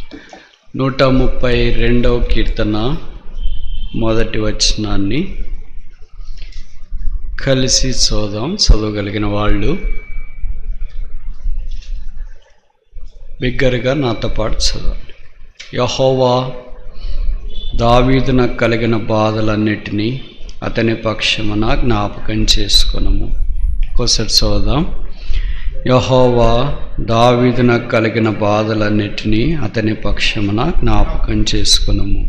నూట ముప్పై రెండవ కీర్తన మొదటి వచనాన్ని కలిసి చదుదాం చదవగలిగిన వాళ్ళు బిగ్గరగా నాతో పాటు చదవండి యహోవా దావీదునకు కలిగిన బాధలన్నిటినీ అతని పక్షమున జ్ఞాపకం చేసుకునము ఒకసారి చదుదాం యహోవా దావీదునకు కలిగిన బాధలన్నిటినీ అతని పక్షమున జ్ఞాపకం చేసుకునము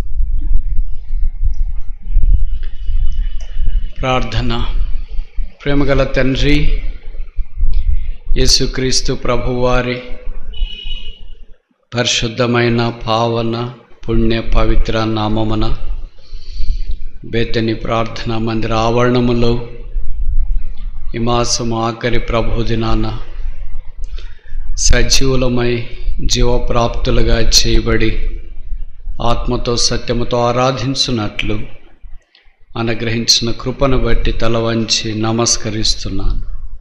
ప్రార్థన ప్రేమగల తండ్రి యేసుక్రీస్తు ప్రభువారి పరిశుద్ధమైన పావన పుణ్య పవిత్ర నామమున బేతని ప్రార్థన మందిర ఆవరణములో ఈ మాసం ఆఖరి ప్రభు దినాన సజీవులమై జీవప్రాప్తులుగా చేయబడి ఆత్మతో సత్యముతో ఆరాధించున్నట్లు అనుగ్రహించిన కృపను బట్టి తల వంచి నమస్కరిస్తున్నాను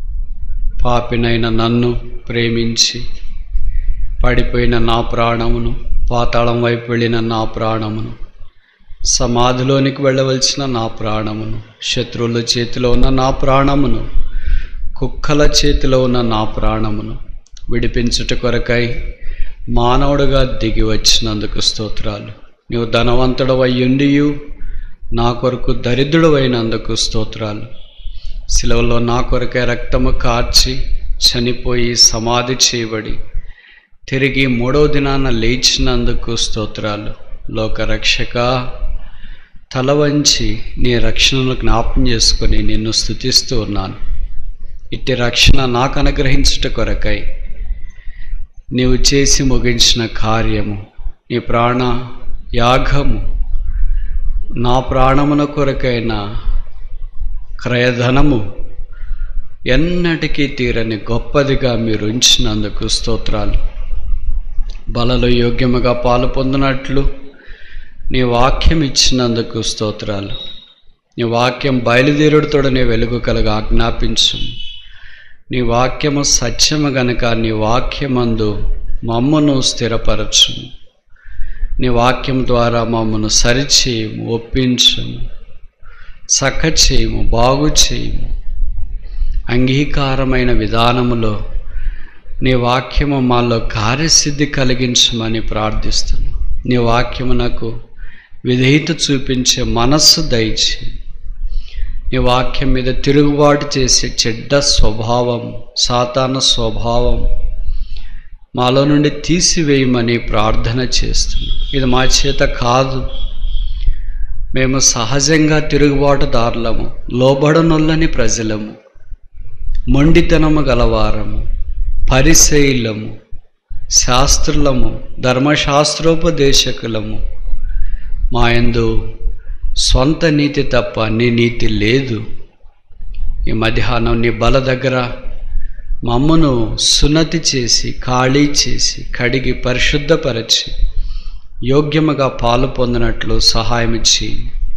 పాపినైన నన్ను ప్రేమించి పడిపోయిన నా ప్రాణమును పాతాళం వైపు వెళ్ళిన నా ప్రాణమును సమాధిలోనికి వెళ్ళవలసిన నా ప్రాణమును శత్రువుల చేతిలో ఉన్న నా ప్రాణమును కుక్కల చేతిలో ఉన్న నా ప్రాణమును విడిపించుట కొరకై మానవుడుగా దిగి వచ్చినందుకు స్తోత్రాలు నీవు ధనవంతుడు అయ్యుండియు నా కొరకు దరిద్రుడు అయినందుకు స్తోత్రాలు శిలవలో నా కొరకై రక్తము కార్చి చనిపోయి సమాధి చేయబడి తిరిగి మూడవ దినాన లేచినందుకు స్తోత్రాలు లోకరక్షక తల వంచి నీ రక్షణను జ్ఞాపం చేసుకొని నిన్ను స్థుతిస్తూ ఉన్నాను ఇట్టి రక్షణ నాకు అనుగ్రహించుట కొరకై నీవు చేసి ముగించిన కార్యము నీ ప్రాణ యాగము నా ప్రాణమున కొరకైన క్రయధనము ఎన్నటికీ తీరని గొప్పదిగా మీరు ఉంచినందుకు స్తోత్రాలు బలలో యోగ్యముగా పాలు పొందినట్లు నీ వాక్యం ఇచ్చినందుకు స్తోత్రాలు నీ వాక్యం బయలుదేరుడుతోడనే వెలుగు కలగా ఆజ్ఞాపించు నీ వాక్యము సత్యము గనక నీ వాక్యమందు మమ్మను స్థిరపరచుము నీ వాక్యం ద్వారా మమ్మను సరిచేయము ఒప్పించము చక్క చేయము బాగు చేయము అంగీకారమైన విధానములో నీ వాక్యము మాలో కార్యసిద్ధి కలిగించమని ప్రార్థిస్తున్నాను నీ వాక్యము నాకు విధేయత చూపించే మనస్సు దయచి నీ వాక్యం మీద తిరుగుబాటు చేసే చెడ్డ స్వభావం సాతాన స్వభావం మాలో నుండి తీసివేయమని ప్రార్థన చేస్తున్నాం ఇది మా చేత కాదు మేము సహజంగా తిరుగుబాటుదారులము లోబడనొల్లని ప్రజలము మొండితనము గలవారము పరిశైలము శాస్త్రులము ధర్మశాస్త్రోపదేశకులము మాయందు స్వంత నీతి తప్ప నీ నీతి లేదు ఈ మధ్యాహ్నం నీ బల దగ్గర మమ్మను సున్నతి చేసి ఖాళీ చేసి కడిగి పరిశుద్ధపరచి యోగ్యముగా పాలు పొందినట్లు సహాయం ఇచ్చి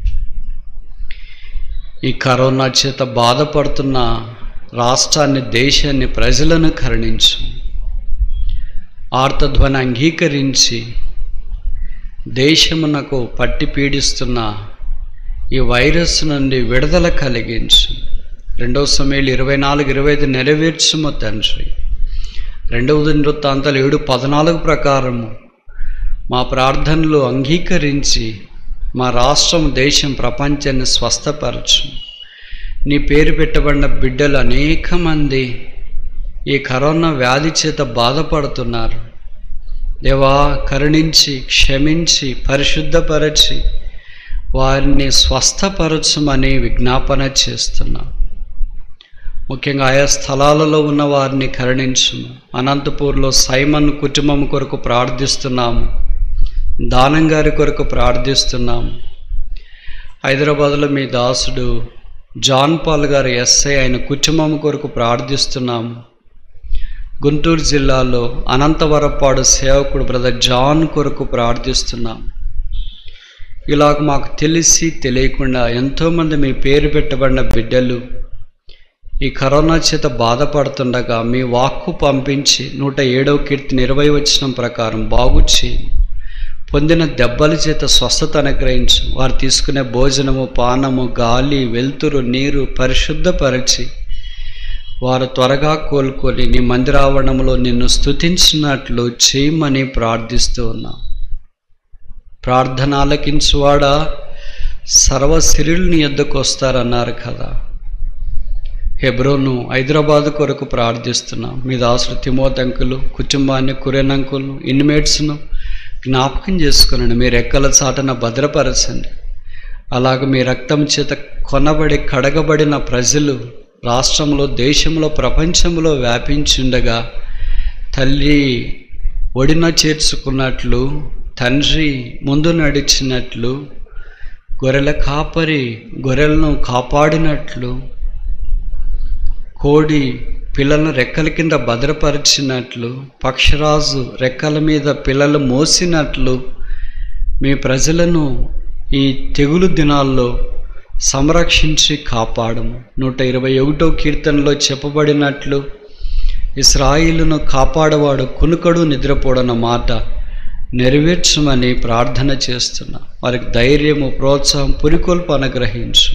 ఈ కరోనా చేత బాధపడుతున్న రాష్ట్రాన్ని దేశాన్ని ప్రజలను కరుణించు ఆర్తధ్వని అంగీకరించి దేశమునకు పట్టి పీడిస్తున్న ఈ వైరస్ నుండి విడుదల కలిగించు రెండవ సమయంలో ఇరవై నాలుగు ఇరవై ఐదు నెరవేర్చుము తండ్రి రెండవ వృత్తాంతాలు ఏడు పద్నాలుగు ప్రకారము మా ప్రార్థనలు అంగీకరించి మా రాష్ట్రం దేశం ప్రపంచాన్ని స్వస్థపరచు నీ పేరు పెట్టబడిన బిడ్డలు అనేక మంది ఈ కరోనా వ్యాధి చేత బాధపడుతున్నారు దేవా కరుణించి క్షమించి పరిశుద్ధపరచి వారిని స్వస్థపరచమని విజ్ఞాపన చేస్తున్నాం ముఖ్యంగా ఆయా స్థలాలలో ఉన్న వారిని కరుణించుము అనంతపూర్లో సైమన్ కుటుంబం కొరకు ప్రార్థిస్తున్నాము దానం గారి కొరకు ప్రార్థిస్తున్నాము హైదరాబాద్లో మీ దాసుడు జాన్ పాల్ గారు ఎస్ఐ ఆయన కుటుంబం కొరకు ప్రార్థిస్తున్నాము గుంటూరు జిల్లాలో అనంతవరపాడు సేవకుడు బ్రదర్ జాన్ కొరకు ప్రార్థిస్తున్నాం ఇలాగ మాకు తెలిసి తెలియకుండా ఎంతోమంది మీ పేరు పెట్టబడిన బిడ్డలు ఈ కరోనా చేత బాధపడుతుండగా మీ వాక్కు పంపించి నూట ఏడవ కీర్తిని ఇరవై వచ్చిన ప్రకారం బాగు చేయి పొందిన దెబ్బల చేత స్వస్థత అనుగ్రహించు వారు తీసుకునే భోజనము పానము గాలి వెలుతురు నీరు పరిశుద్ధపరిచి వారు త్వరగా కోలుకొని నీ మందిరావరణంలో నిన్ను స్తుతించినట్లు చేయమని ప్రార్థిస్తూ ఉన్నాం ప్రార్థన ఆలకించువాడా సర్వశిరులు నీ యొద్దకు వస్తారన్నారు కదా హెబ్రోను హైదరాబాద్ కొరకు ప్రార్థిస్తున్నాం మీ దాసుడు తిమోతంకులు కుటుంబాన్ని కురెనంకులు ఇన్మేట్స్ను జ్ఞాపకం చేసుకునండి మీ రెక్కల చాటన భద్రపరచండి అలాగే మీ రక్తం చేత కొనబడి కడగబడిన ప్రజలు రాష్ట్రంలో దేశంలో ప్రపంచంలో వ్యాపించుండగా తల్లి ఒడిన చేర్చుకున్నట్లు తండ్రి ముందు నడిచినట్లు గొర్రెల కాపరి గొర్రెలను కాపాడినట్లు కోడి పిల్లలను రెక్కల కింద భద్రపరిచినట్లు పక్షరాజు రెక్కల మీద పిల్లలు మోసినట్లు మీ ప్రజలను ఈ తెగులు దినాల్లో సంరక్షించి కాపాడము నూట ఇరవై ఒకటో కీర్తనలో చెప్పబడినట్లు ఇస్రాయిలును కాపాడవాడు కునుకడు నిద్రపోడన్న మాట నెరవేర్చమని ప్రార్థన చేస్తున్నా వారికి ధైర్యము ప్రోత్సాహం పురికొల్పు అనుగ్రహించు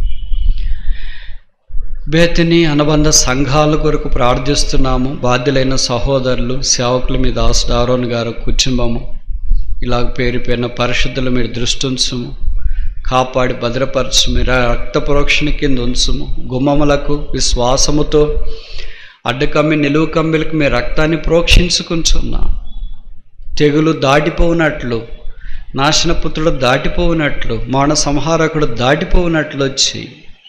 బేతిని అనుబంధ సంఘాల కొరకు ప్రార్థిస్తున్నాము బాధ్యులైన సహోదరులు సేవకులు మీ దాసుడు ఆరోన్ గారు కుటుంబము ఇలాగ పేరు పేరున పరిశుద్ధులు మీరు దృష్టి ఉంచుము కాపాడి భద్రపరచు మీరు రక్త ప్రోక్షణ కింద ఉంచుము గుమ్మములకు విశ్వాసముతో అడ్డకమ్మి నిలువు కమ్మిలకు మీ రక్తాన్ని ప్రోక్షించుకుంటున్నాం తెగులు దాటిపోవునట్లు నాశనపుత్రుడు దాటిపోవునట్లు మాన సంహారకుడు దాటిపోవునట్లు వచ్చి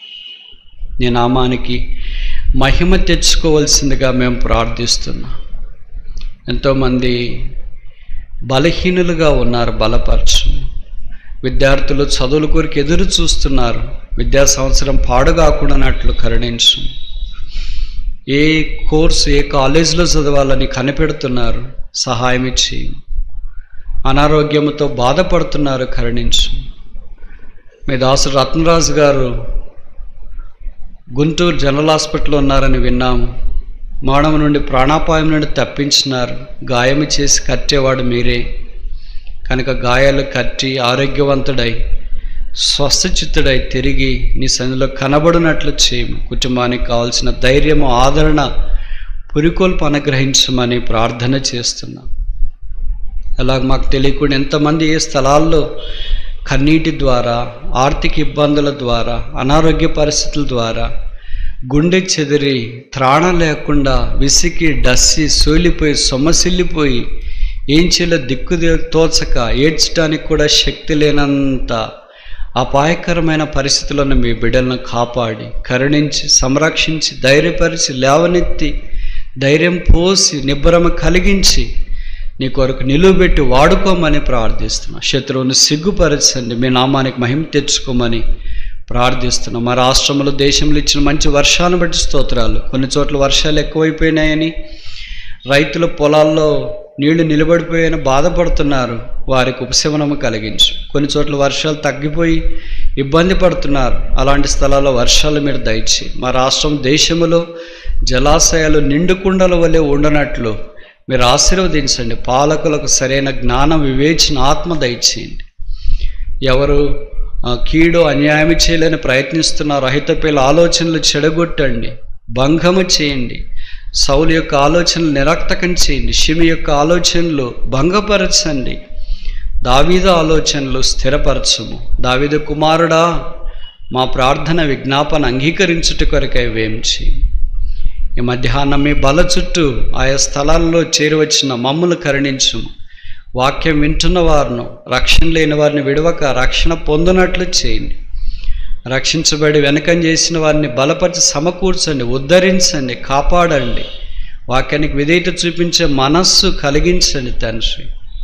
నీ నామానికి మహిమ తెచ్చుకోవాల్సిందిగా మేము ప్రార్థిస్తున్నాం ఎంతోమంది బలహీనులుగా ఉన్నారు బలపరచు విద్యార్థులు చదువుల కొరకు ఎదురు చూస్తున్నారు విద్యా సంవత్సరం పాడుగాకుండానట్లు కరుణించు ఏ కోర్సు ఏ కాలేజీలో చదవాలని కనిపెడుతున్నారు సహాయం ఇచ్చి అనారోగ్యంతో బాధపడుతున్నారు కరుణించు మీ దాసు రత్నరాజు గారు గుంటూరు జనరల్ హాస్పిటల్లో ఉన్నారని విన్నాము మరణం నుండి ప్రాణాపాయం నుండి తప్పించినారు గాయము చేసి కట్టేవాడు మీరే కనుక గాయాలు కట్టి ఆరోగ్యవంతుడై స్వస్థచిత్తుడై తిరిగి నీ సన్నిధిలో కనబడినట్లు చేయము కుటుంబానికి కావాల్సిన ధైర్యము ఆదరణ పురికొల్పు అనుగ్రహించమని ప్రార్థన చేస్తున్నాం అలాగ మాకు తెలియకుండా ఎంతమంది ఏ స్థలాల్లో కన్నీటి ద్వారా ఆర్థిక ఇబ్బందుల ద్వారా అనారోగ్య పరిస్థితుల ద్వారా గుండె చెదిరి త్రాణం లేకుండా విసికి డస్సి సోలిపోయి సొమ్మసిల్లిపోయి ఏం చేయాలో దిక్కు తోచక ఏడ్చడానికి కూడా శక్తి లేనంత అపాయకరమైన పరిస్థితులను మీ బిడ్డలను కాపాడి కరుణించి సంరక్షించి ధైర్యపరిచి లేవనెత్తి ధైర్యం పోసి నిబ్బరమ కలిగించి నీ కొరకు నిలువబెట్టి వాడుకోమని ప్రార్థిస్తున్నా శత్రువుని సిగ్గుపరచండి మీ నామానికి మహిమ తెచ్చుకోమని ప్రార్థిస్తున్నాం మా రాష్ట్రంలో దేశంలో ఇచ్చిన మంచి వర్షాలను బట్టి స్తోత్రాలు కొన్ని చోట్ల వర్షాలు ఎక్కువైపోయినాయని రైతుల పొలాల్లో నీళ్లు నిలబడిపోయాయని బాధపడుతున్నారు వారికి ఉపశమనము కలిగించు కొన్ని చోట్ల వర్షాలు తగ్గిపోయి ఇబ్బంది పడుతున్నారు అలాంటి స్థలాల్లో వర్షాలు మీరు దయచి మా రాష్ట్రం దేశంలో జలాశయాలు నిండుకుండల వలె ఉండనట్లు మీరు ఆశీర్వదించండి పాలకులకు సరైన జ్ఞానం వివేచన ఆత్మ దయచేయండి ఎవరు ఆ, కీడు అన్యాయం చేయలేని ప్రయత్నిస్తున్నారు అహితపేల ఆలోచనలు చెడగొట్టండి భంగము చేయండి సౌలు యొక్క ఆలోచనలు నిరక్తకం చేయండి షిమి యొక్క ఆలోచనలు భంగపరచండి దావీదు ఆలోచనలు స్థిరపరచము దావీదు కుమారుడా మా ప్రార్థన విజ్ఞాపన అంగీకరించుట కొరకై వేంచి ఈ మధ్యాహ్నం మీ బల చుట్టూ ఆయా స్థలాల్లో చేరువచ్చిన మమ్మల్ని కరుణించుము వాక్యం వింటున్న వారిను రక్షణ లేని వారిని విడవక రక్షణ పొందినట్లు చేయండి రక్షించబడి వెనకం చేసిన వారిని బలపరిచి సమకూర్చండి ఉద్ధరించండి కాపాడండి వాక్యానికి విధేయత చూపించే మనస్సు కలిగించండి తండ్రి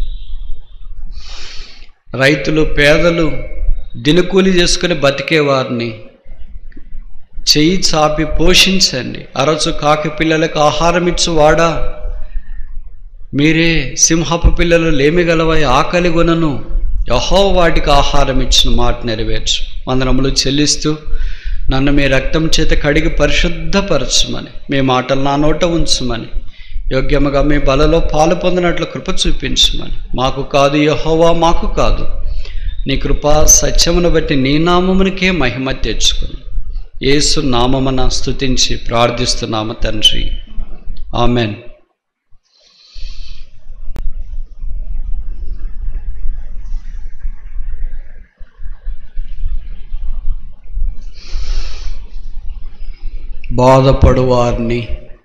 రైతులు పేదలు దినకూలి చేసుకుని బతికే వారిని చెయ్యి చాపి పోషించండి అరచు కాకి పిల్లలకు ఆహారం ఇచ్చువాడా మీరే సింహపు పిల్లలు లేమిగలవై ఆకలి గుణను యహో వాటికి ఆహారం ఇచ్చిన మాట నెరవేర్చు వందనములు చెల్లిస్తూ నన్ను మీ రక్తం చేత కడిగి పరిశుద్ధపరచమని మీ మాటలు నా నోట ఉంచమని యోగ్యముగా మీ బలలో పాలు పొందినట్లు కృప చూపించమని మాకు కాదు యహోవా మాకు కాదు నీ కృపా సత్యమును బట్టి నీ నామమునికే మహిమ తెచ్చుకుని యేసు నామమున స్తుతించి ప్రార్థిస్తున్నాము తండ్రి ఆమెన్ బాధపడు వారిని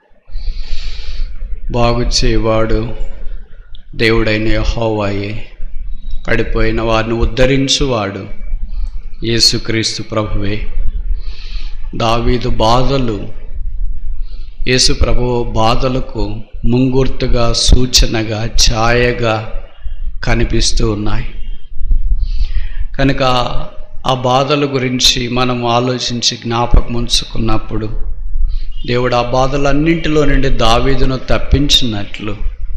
బాగు చేయవాడు దేవుడైన యహోవాయే పడిపోయిన వారిని ఉద్ధరించువాడు యేసుక్రీస్తు ప్రభువే దావీదు బాధలు యేసు ప్రభువు బాధలకు ముంగుర్తుగా సూచనగా ఛాయగా కనిపిస్తూ ఉన్నాయి కనుక ఆ బాధల గురించి మనం ఆలోచించి జ్ఞాపకం ఉంచుకున్నప్పుడు దేవుడు ఆ బాధలన్నింటిలో నుండి దావీదును తప్పించినట్లు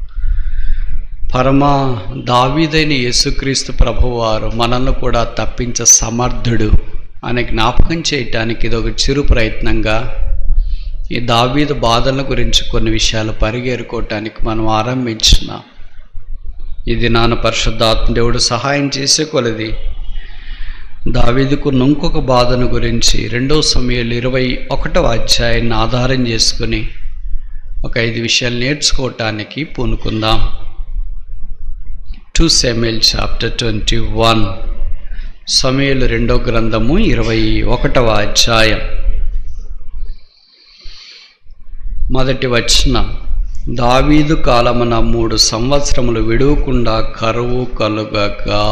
పరమ దావీదైన యేసుక్రీస్తు ప్రభువారు మనల్ని కూడా తప్పించ సమర్థుడు అనే జ్ఞాపకం చేయటానికి ఇది ఒక చిరు ప్రయత్నంగా ఈ దావీదు బాధల గురించి కొన్ని విషయాలు పరిగెరుకోవటానికి మనం ఆరంభించున్నాం ఇది నాన్న పరిశుద్ధాత్మ దేవుడు సహాయం చేసే కొలది దావీదుకు ఇంకొక బాధను గురించి రెండో సమయాలు ఇరవై ఒకటవ అధ్యాయాన్ని ఆధారం చేసుకుని ఒక ఐదు విషయాలు నేర్చుకోవటానికి పూనుకుందాం two Samuel chapter twenty one సమయలు రెండో గ్రంథము ఇరవై ఒకటవ అధ్యాయం మొదటి వచ్చిన దావీదు కాలమున మూడు సంవత్సరములు విడవకుండా కరువు కలుగగా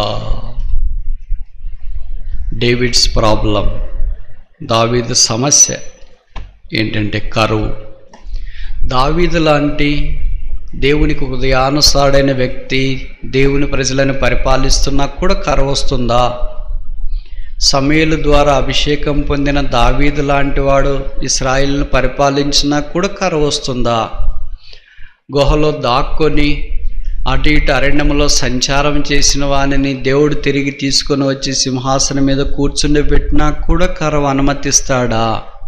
డేవిడ్స్ ప్రాబ్లం దావీదు సమస్య ఏంటంటే కరువు దావీదు లాంటి దేవునికి హృదయానుసారైన వ్యక్తి దేవుని ప్రజలను పరిపాలిస్తున్నా కూడా కరువు వస్తుందా సమయలు ద్వారా అభిషేకం పొందిన దావీదు లాంటి వాడు ఇస్రాయిల్ను పరిపాలించినా కూడా కరువు వస్తుందా గుహలో దాక్కొని అటు ఇటు అరణ్యంలో సంచారం చేసిన వానిని దేవుడు తిరిగి తీసుకొని వచ్చి సింహాసనం మీద కూర్చుండబెట్టినా కూడా కరువు అనుమతిస్తాడా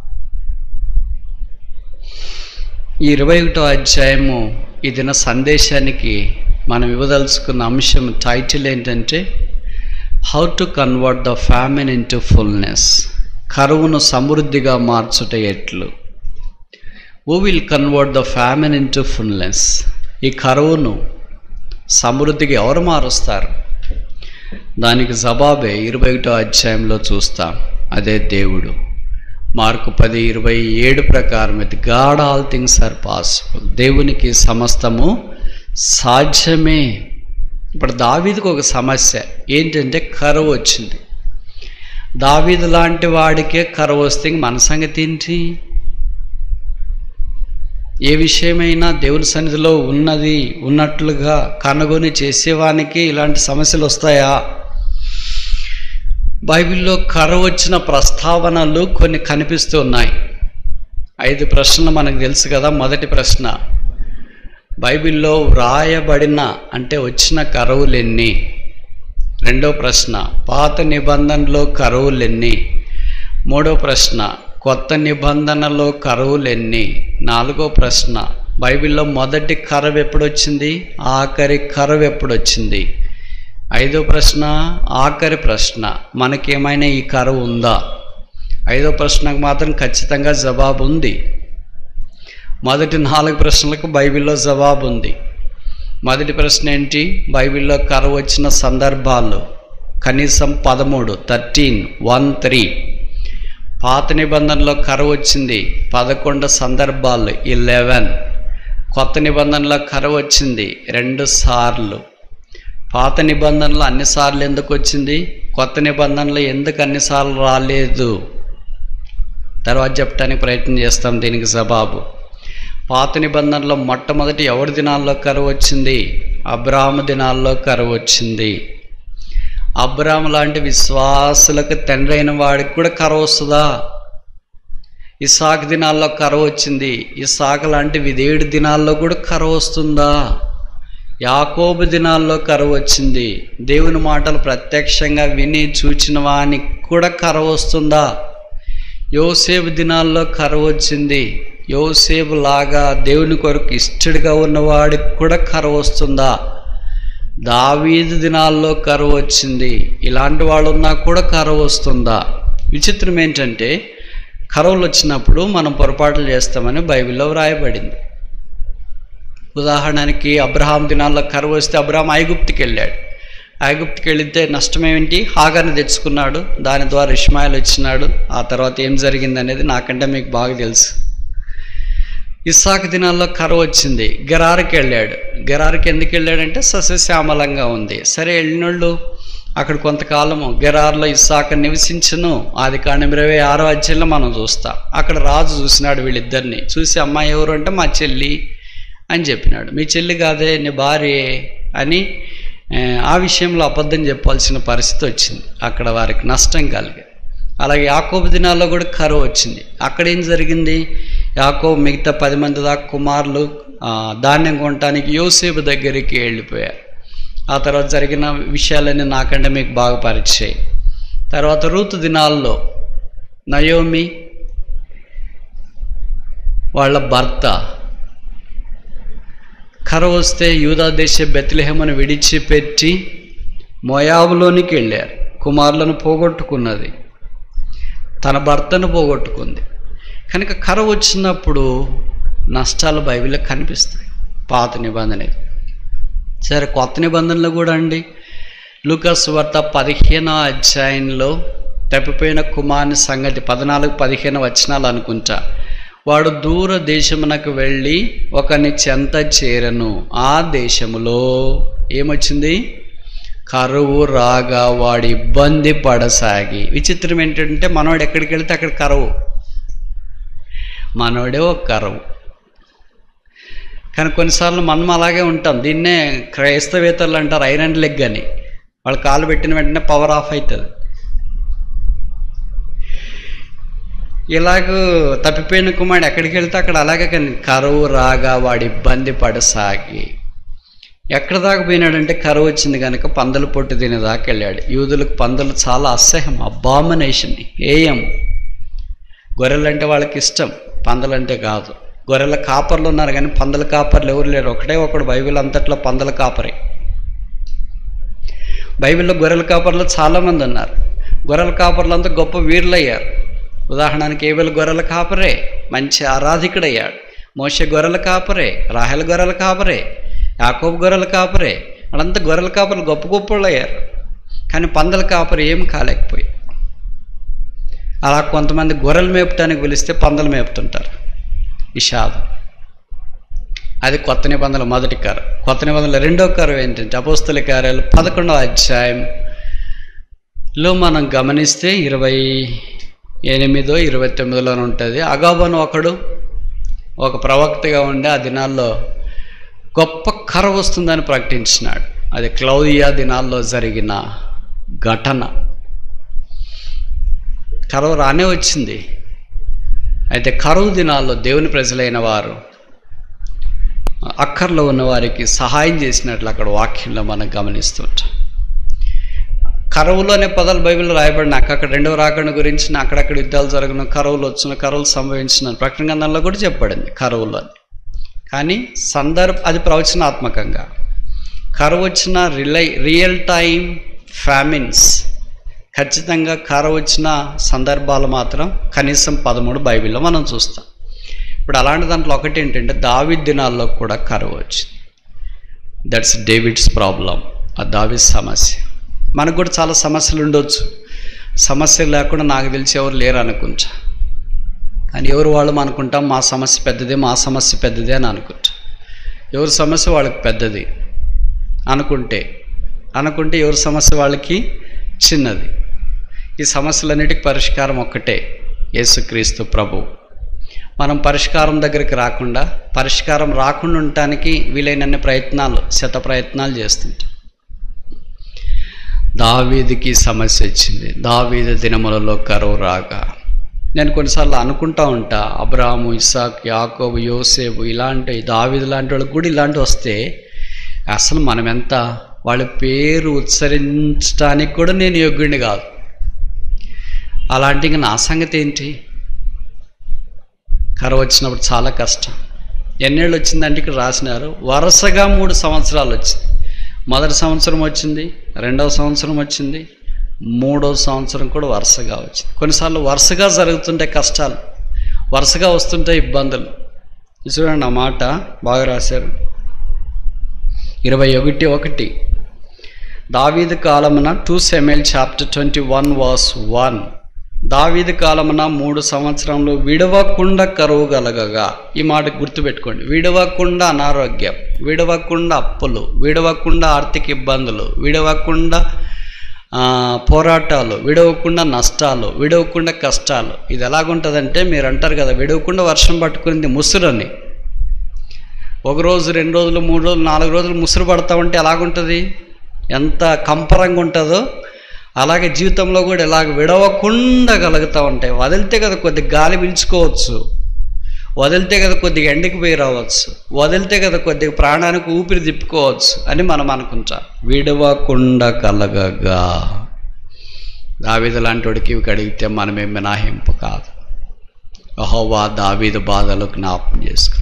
ఈ ఇరవై ఒకటో అధ్యాయము ఈ దిన సందేశానికి మనం ఇవ్వదలుచుకున్న అంశం టైటిల్ ఏంటంటే how to convert the famine into fullness కరువును సమృద్ధిగా మార్చుట ఎట్లు ఓ will convert the famine into fullness ఈ కరువును సమృద్ధికి ఎవరు మారుస్తారు దానికి జవాబే ఇరవై ఒకటో అధ్యాయంలో చూస్తాం అదే దేవుడు మార్కు పది ఇరవై ఏడు ప్రకారం ఇది God all things are possible దేవునికి సమస్తము సాధ్యమే ఇప్పుడు దావీదుకు ఒక సమస్య ఏంటంటే కరువు వచ్చింది దావీదు లాంటి వాడికే కరువు వస్తే ఇంక మన సంగతి ఏంటి ఏ విషయమైనా దేవుని సన్నిధిలో ఉన్నది ఉన్నట్లుగా కనుగొని చేసేవానికి ఇలాంటి సమస్యలు వస్తాయా బైబిల్లో కరువు వచ్చిన ప్రస్తావనలు కొన్ని కనిపిస్తూ ఉన్నాయి ఐదు ప్రశ్నలు మనకు తెలుసు కదా మొదటి ప్రశ్న బైబిల్లో వ్రాయబడిన అంటే వచ్చిన కరువులెన్ని రెండో ప్రశ్న పాత నిబంధనలో కరువులెన్ని మూడో ప్రశ్న కొత్త నిబంధనలో కరువులెన్ని నాలుగో ప్రశ్న బైబిల్లో మొదటి కరువు ఎప్పుడొచ్చింది ఆఖరి కరువు ఎప్పుడొచ్చింది ఐదో ప్రశ్న ఆఖరి ప్రశ్న మనకేమైనా ఈ కరువు ఉందా ఐదో ప్రశ్నకు మాత్రం ఖచ్చితంగా జవాబు ఉంది మొదటి నాలుగు ప్రశ్నలకు బైబిల్లో జవాబు ఉంది మొదటి ప్రశ్న ఏంటి బైబిల్లో కరువు వచ్చిన సందర్భాలు కనీసం పదమూడు థర్టీన్ వన్ త్రీ పాత నిబంధనలో కరువు వచ్చింది పదకొండు సందర్భాలు ఇలెవెన్ కొత్త నిబంధనలో కరువు వచ్చింది రెండు సార్లు పాత నిబంధనలు అన్నిసార్లు ఎందుకు వచ్చింది కొత్త నిబంధనలు ఎందుకు అన్నిసార్లు రాలేదు తర్వాత చెప్పడానికి ప్రయత్నం చేస్తాం దీనికి జవాబు పాత నిబంధనలో మొట్టమొదటి ఎవరి దినాల్లో కరువు వచ్చింది అబ్రాహ్మ దినాల్లో కరువు వచ్చింది అబ్రాహ్మ లాంటి విశ్వాసులకు తండ్రి అయిన వాడికి కూడా కరువు వస్తుందా ఇసాక్ దినాల్లో కరువు వచ్చింది ఇసాక్ లాంటి విధేయుడి దినాల్లో కూడా కరువు వస్తుందా యాకోబు దినాల్లో కరువు వచ్చింది దేవుని మాటలు ప్రత్యక్షంగా విని చూచిన వానికి కూడా కరువు వస్తుందా యోసేపు దినాల్లో కరువు వచ్చింది యోసేపు లాగా దేవుని కొరకు ఇష్టడిగా ఉన్నవాడికి కూడా కరువు వస్తుందా దావీదు దినాల్లో కరువు వచ్చింది ఇలాంటి వాళ్ళు ఉన్నా కూడా కరువు వస్తుందా విచిత్రం ఏంటంటే కరువులు వచ్చినప్పుడు మనం పొరపాట్లు చేస్తామని బైబిల్లో వ్రాయబడింది ఉదాహరణకి అబ్రహాం దినాల్లో కరువు వస్తే అబ్రహాం ఐగుప్తికి వెళ్ళాడు ఐగుప్తికి వెళితే నష్టం ఏమిటి హాగాన్ని తెచ్చుకున్నాడు దాని ద్వారా ఇష్మాయిల్ వచ్చినాడు ఆ తర్వాత ఏం జరిగింది అనేది నాకంటే మీకు బాగా తెలుసు ఇస్సాకు దినాల్లో కరువు వచ్చింది గెరారికి వెళ్ళాడు గెరారికి ఎందుకు వెళ్ళాడంటే సస్యశ్యామలంగా ఉంది సరే వెళ్ళినోళ్ళు అక్కడ కొంతకాలము గెరార్లో ఇస్సాక నివసించును ఆది కాండం ఇరవై ఆరో అధ్యాయంలో మనం చూస్తాం అక్కడ రాజు చూసినాడు వీళ్ళిద్దరిని చూసి అమ్మాయి ఎవరు అంటే మా చెల్లి అని చెప్పినాడు మీ చెల్లి కాదే నీ భార్యే అని ఆ, ఆ విషయంలో అబద్ధం చెప్పాల్సిన పరిస్థితి వచ్చింది అక్కడ వారికి నష్టం కలిగి అలాగే యాకోబు దినాల్లో కూడా కరువు వచ్చింది అక్కడ ఏం జరిగింది యాకోబు మిగతా పది మంది దాకా కుమారులు ఆ, ధాన్యం కొనటానికి యోసేపు దగ్గరికి వెళ్ళిపోయారు ఆ తర్వాత జరిగిన విషయాలన్నీ నాకంటే మీకు బాగా పరిచయం తర్వాత ఋతు దినాల్లో నయోమి వాళ్ళ భర్త కర వస్తే యూదా దేశ బెత్లెహేమను విడిచిపెట్టి మోయాబులోనికి వెళ్ళారు కుమారులను పోగొట్టుకున్నది తన భర్తను పోగొట్టుకుంది కనుక కర వచ్చినప్పుడు నష్టాలు బైబిల్లో కనిపిస్తాయి పాత నిబంధన ఇది. సరే కొత్త నిబంధనలు కూడా అండి లూకాస్ వార్త పదిహేనో అధ్యాయంలో తప్పిపోయిన కుమారుని సంగతి పద్నాలుగు పదిహేను వచనాలు అనుకుంటా వాడు దూర దేశమునకు వెళ్ళి ఒకని చెంత చేరను ఆ దేశములో ఏమొచ్చింది కరువు రాగా వాడు ఇబ్బంది పడసాగి విచిత్రం ఏంటంటే మనవాడు ఎక్కడికి వెళ్తే అక్కడ కరువు మనోడే ఒక కరువు కానీ కొన్నిసార్లు మనం అలాగే ఉంటాం దీన్నే క్రైస్తవేతరులు అంటారు ఐరన్ లెగ్ అని వాళ్ళు కాలు పెట్టిన వెంటనే పవర్ ఆఫ్ అవుతుంది ఇలాగ తప్పిపోయిన కుమారుడు ఎక్కడికి వెళ్తే అక్కడ అలాగే కానీ కరువు రాగా వాడు ఇబ్బంది పడసాగి ఎక్కడ దాకా పోయినాడంటే కరువు వచ్చింది కనుక పందలు పొట్టు తినేదాకా వెళ్ళాడు యూదులకు పందులు చాలా అసహ్యం అబామినేషన్ ఏయం గొర్రెలంటే వాళ్ళకి ఇష్టం పందలంటే కాదు గొర్రెల కాపర్లు ఉన్నారు కానీ పందల కాపర్లు ఎవరు లేరు ఒకటే ఒకడు బైబిల్ అంతట్లో పందల కాపరే బైబిల్లో గొర్రెల కాపర్లు చాలామంది ఉన్నారు గొర్రెల కాపర్లు అంతా గొప్ప వీరులు అయ్యారు ఉదాహరణకి ఏబెల్ గొర్రెల కాపరే మంచి ఆరాధికుడయ్యాడు మోషే గొర్రెల కాపరే రాహెల్ గొర్రెల కాపరే యాకోబు గొర్రెల కాపరే వాళ్ళంతా గొర్రెల కాపర్లు గొప్ప గొప్పలు అయ్యారు కానీ పందల కాపరి ఏం కాలేకపోయి అలా కొంతమంది గొర్రెలు మేపటానికి పిలిస్తే పందలు మేపుతుంటారు విషాదం అది కొత్త నిబంధనల మొదటి కారు కొత్త నిబంధనల రెండో కారు ఏంటంటే అపోస్తుల కార్యాలు పదకొండవ అధ్యాయంలో మనం గమనిస్తే ఇరవై ఎనిమిదో ఇరవై తొమ్మిదిలో ఉంటుంది అగాబను ఒకడు ఒక ప్రవక్తగా ఉండి ఆ దినాల్లో గొప్ప కర వస్తుందని ప్రకటించినాడు అది క్లౌదియా దినాల్లో జరిగిన ఘటన కరువు రానే వచ్చింది అయితే కరువు దినాల్లో దేవుని ప్రజలైన వారు అక్కర్లో ఉన్న వారికి సహాయం చేసినట్లు అక్కడ వాక్యంలో మనం గమనిస్తుంటాం కరువులోనే పదాలు బైబిల్లో రాయబడిన అక్కడ రెండవ రాకడ గురించి అక్కడక్కడ యుద్ధాలు జరిగిన కరువులు వచ్చిన కరువులు సంభవించిన ప్రకటన గ్రంథంలో కూడా చెప్పబడింది కరువులో అని. కానీ సందర్భ అది ప్రవచనాత్మకంగా కరువు వచ్చిన రిలై రియల్ టైం ఫ్యామిన్స్ ఖచ్చితంగా కరువు వచ్చిన సందర్భాలు మాత్రం కనీసం పదమూడు బైబిల్లో మనం చూస్తాం ఇప్పుడు అలాంటి దాంట్లో ఒకటి ఏంటంటే దావిద్ దినాల్లో కూడా కరువు వచ్చింది దట్స్ డేవిడ్స్ ప్రాబ్లం ఆ దావిద్ సమస్య మనకు కూడా చాలా సమస్యలు ఉండొచ్చు సమస్యలు లేకుండా నాకు తెలిసి ఎవరు లేరు అనుకుంటా కానీ ఎవరు వాళ్ళు అనుకుంటాం మా సమస్య పెద్దదే మా సమస్య పెద్దదే అని అనుకుంటా ఎవరి సమస్య వాళ్ళకి పెద్దది అనుకుంటే అనుకుంటే ఎవరి సమస్య వాళ్ళకి చిన్నది ఈ సమస్యలన్నిటికీ పరిష్కారం ఒక్కటే యేసుక్రీస్తు ప్రభు మనం పరిష్కారం దగ్గరికి రాకుండా పరిష్కారం రాకుండా ఉండటానికి వీలైనన్ని ప్రయత్నాలు శత ప్రయత్నాలు చేస్తుంటాం దావీదికి సమస్య వచ్చింది దావీది దినములలో కరువు రాగా నేను కొన్నిసార్లు అనుకుంటా ఉంటా అబ్రాహము ఇసాక్ యాకోబు యోసేపు ఇలాంటి దావీదు లాంటి వాళ్ళకి కూడా ఇలాంటివి వస్తే అసలు మనం ఎంత వాళ్ళ పేరు ఉచ్చరించడానికి కూడా నేను యోగ్యుడిని కాదు అలాంటి ఇంక నా సంగతి ఏంటి కరువు వచ్చినప్పుడు చాలా కష్టం ఎన్నేళ్ళు వచ్చిందంటే ఇక్కడ రాసినారు వరుసగా మూడు సంవత్సరాలు వచ్చింది మొదటి సంవత్సరం వచ్చింది రెండవ సంవత్సరం వచ్చింది మూడవ సంవత్సరం కూడా వరుసగా వచ్చింది కొన్నిసార్లు వరుసగా జరుగుతుంటే కష్టాలు వరుసగా వస్తుంటే ఇబ్బందులు చూడండి ఆ మాట బాగా రాశారు ఇరవై ఒకటి ఒకటి దావీదు కాలమున two Samuel chapter twenty one verse one దావీదు కాలమున మూడు సంవత్సరంలో విడవకుండా కరువు కలగగా ఈ మాట గుర్తుపెట్టుకోండి విడవకుండా అనారోగ్యం విడవకుండా అప్పులు విడవకుండా ఆర్థిక ఇబ్బందులు విడవకుండా ఆ, పోరాటాలు విడవకుండా నష్టాలు విడవకుండా కష్టాలు ఇది ఎలాగుంటుందంటే మీరు అంటారు కదా విడవకుండా వర్షం పట్టుకునింది ముసురని ఒక రోజు రెండు రోజులు మూడు రోజులు నాలుగు రోజులు ముసురు పడతా ఉంటే ఎలాగుంటుంది ఎంత కంపరంగా ఉంటుందో అలాగే జీవితంలో కూడా ఇలాగ విడవకుండా కలుగుతూ ఉంటాయి వదిలితే కదా కొద్ది గాలి పీల్చుకోవచ్చు వదిలితే కదా కొద్దిగా ఎండకి పోయి రావచ్చు వదిలితే కదా కొద్దిగా ప్రాణానికి ఊపిరి తిప్పుకోవచ్చు అని మనం అనుకుంటాం విడవకుండా కలగగా దావీదు లాంటి వాడికి ఇవి కడిగితే మనమే మినాహింపు కాదు అహోవా దావీదు బాధలు జ్ఞాపం చేసుకో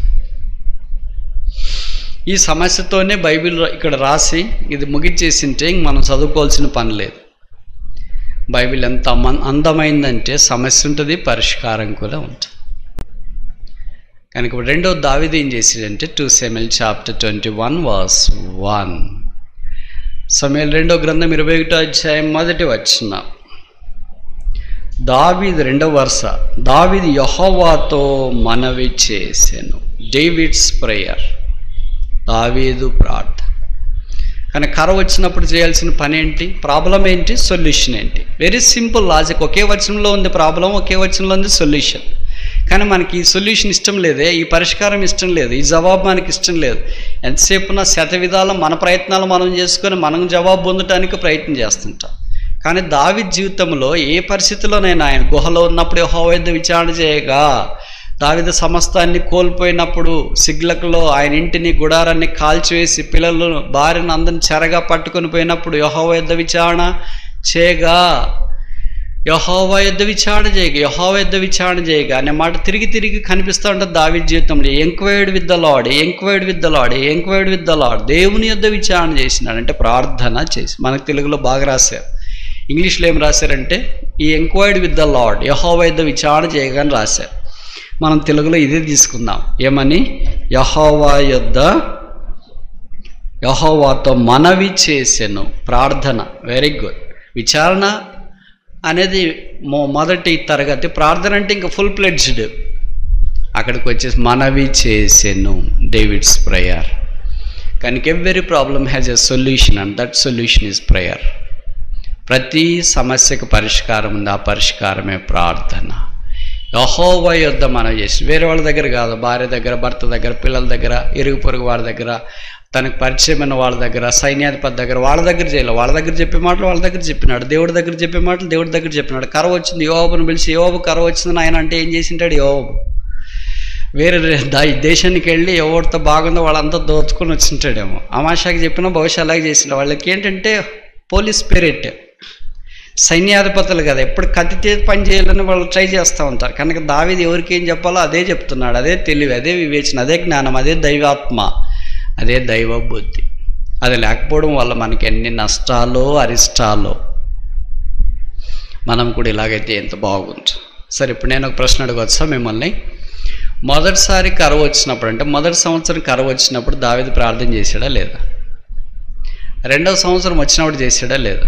ఈ సమస్యతోనే బైబిల్ ఇక్కడ రాసి ఇది ముగిచ్చేసింటే ఇంక మనం చదువుకోవాల్సిన పని లేదు బైబిల్ ఎంత అమ- అందమైందంటే సమస్య ఉంటుంది పరిష్కారం కూడా ఉంటుంది కనుక ఇప్పుడు రెండో దావిది ఏం చేసాడంటే two Samuel chapter twenty one verse one సమయాలు రెండో గ్రంథం ఇరవై ఒకటో అధ్యాయం మొదటి వచ్చిన దావీది రెండవ వరుస దావీది యహోవాతో మనవి చేసెను డేవిడ్స్ ప్రేయర్ దావీదు ప్రార్థన కానీ కర వచ్చినప్పుడు చేయాల్సిన పని ఏంటి ప్రాబ్లం ఏంటి సొల్యూషన్ ఏంటి వెరీ సింపుల్ లాజిక్ ఒకే వచనంలో ఉంది ప్రాబ్లం ఒకే వచనంలో ఉంది సొల్యూషన్ కానీ మనకి ఈ సొల్యూషన్ ఇష్టం లేదే ఈ పరిష్కారం ఇష్టం లేదు ఈ జవాబు మనకి ఇష్టం లేదు ఎంతసేపు నా శత విధాలు మన ప్రయత్నాలు మనం చేసుకొని మనం జవాబు పొందటానికి ప్రయత్నం చేస్తుంటాం కానీ దావి జీవితంలో ఏ పరిస్థితిలోనైనా ఆయన గుహలో ఉన్నప్పుడు యెహోవా విచారణ చేయగా దావిద సమస్తాన్ని కోల్పోయినప్పుడు సిగ్లకులో ఆయన ఇంటిని గుడారాన్ని కాల్చివేసి పిల్లలను భార్యను అందరిని చెరగా పట్టుకొని పోయినప్పుడు యహోవ యుద్ధ విచారణ చేయగా యహోవా యుద్ధ విచారణ చేయగా యహోవా యుద్ధ విచారణ చేయగా అనే మాట తిరిగి తిరిగి కనిపిస్తూ ఉంటుంది దావి జీవితంలో enquired with the Lord enquired with the Lord enquired with the Lord దేవుని యుద్ధ విచారణ చేసినాడు అంటే ప్రార్థన చేసి మనకు తెలుగులో బాగా రాశారు ఇంగ్లీష్లో ఏం రాశారంటే ఈ ఎంక్వైర్డ్ విత్ ద లాడ్ యహోవా యుద్ధ విచారణ చేయగా అని రాశారు మనం తెలుగులో ఇదే తీసుకుందాం ఏమని యహోవా యొద్ద యహోవాతో మనవి చేసెను ప్రార్థన వెరీ గుడ్ విచారణ అనేది మొ మొదటి తరగతి ప్రార్థన అంటే ఇంకా ఫుల్ ప్లెడ్జ్డ్ అక్కడికి వచ్చేసి మనవి చేసెను డేవిడ్స్ ప్రేయర్ కనుక every problem has a solution and that solution is prayer ప్రతి సమస్యకు పరిష్కారం ఉంది ఆ పరిష్కారమే ప్రార్థన యహోవ యుద్ధ మనం చేసి వేరే వాళ్ళ దగ్గర కాదు భార్య దగ్గర భర్త దగ్గర పిల్లల దగ్గర ఇరుగు పొరుగు వారి దగ్గర తనకు పరిచయమైన వాళ్ళ దగ్గర సైన్యాధిపతి దగ్గర వాళ్ళ దగ్గర చేయాలి వాళ్ళ దగ్గర చెప్పే మాటలు వాళ్ళ దగ్గర చెప్పినాడు దేవుడి దగ్గర చెప్పే మాటలు దేవుడి దగ్గర చెప్పినాడు కర వచ్చింది యోబుని పిలిచి యోబు కర వచ్చిందని ఆయన అంటే ఏం చేసింటాడు యోబు వేరే రే- దా- దేశానికి వెళ్ళి ఎవరితో బాగుందో వాళ్ళంతా దోచుకొని వచ్చింటాడేమో అమాషాకి చెప్పినా భవిష్యత్ అలాగే చేసిండు వాళ్ళకి ఏంటంటే పోలీస్ స్పిరిట్ సైన్యాధిపతులు కదా ఎప్పుడు కత్తితే పని చేయాలని వాళ్ళు ట్రై చేస్తూ ఉంటారు కనుక దావీది ఎవరికి ఏం చెప్పాలో అదే చెప్తున్నాడు అదే తెలివి అదే వివేచన అదే జ్ఞానం అదే దైవాత్మ అదే దైవ బుద్ధి అది లేకపోవడం వల్ల మనకి ఎన్ని నష్టాలు అరిష్టాలు మనం కూడా ఇలాగైతే ఎంత బాగుంది సరే ఇప్పుడు నేను ఒక ప్రశ్న అడగవచ్చా మిమ్మల్ని మొదటిసారి కరువు వచ్చినప్పుడు అంటే మొదటి సంవత్సరం కరువు వచ్చినప్పుడు దావీదు ప్రార్థన చేశాడా లేదా రెండవ సంవత్సరం వచ్చినప్పుడు చేశాడా లేదా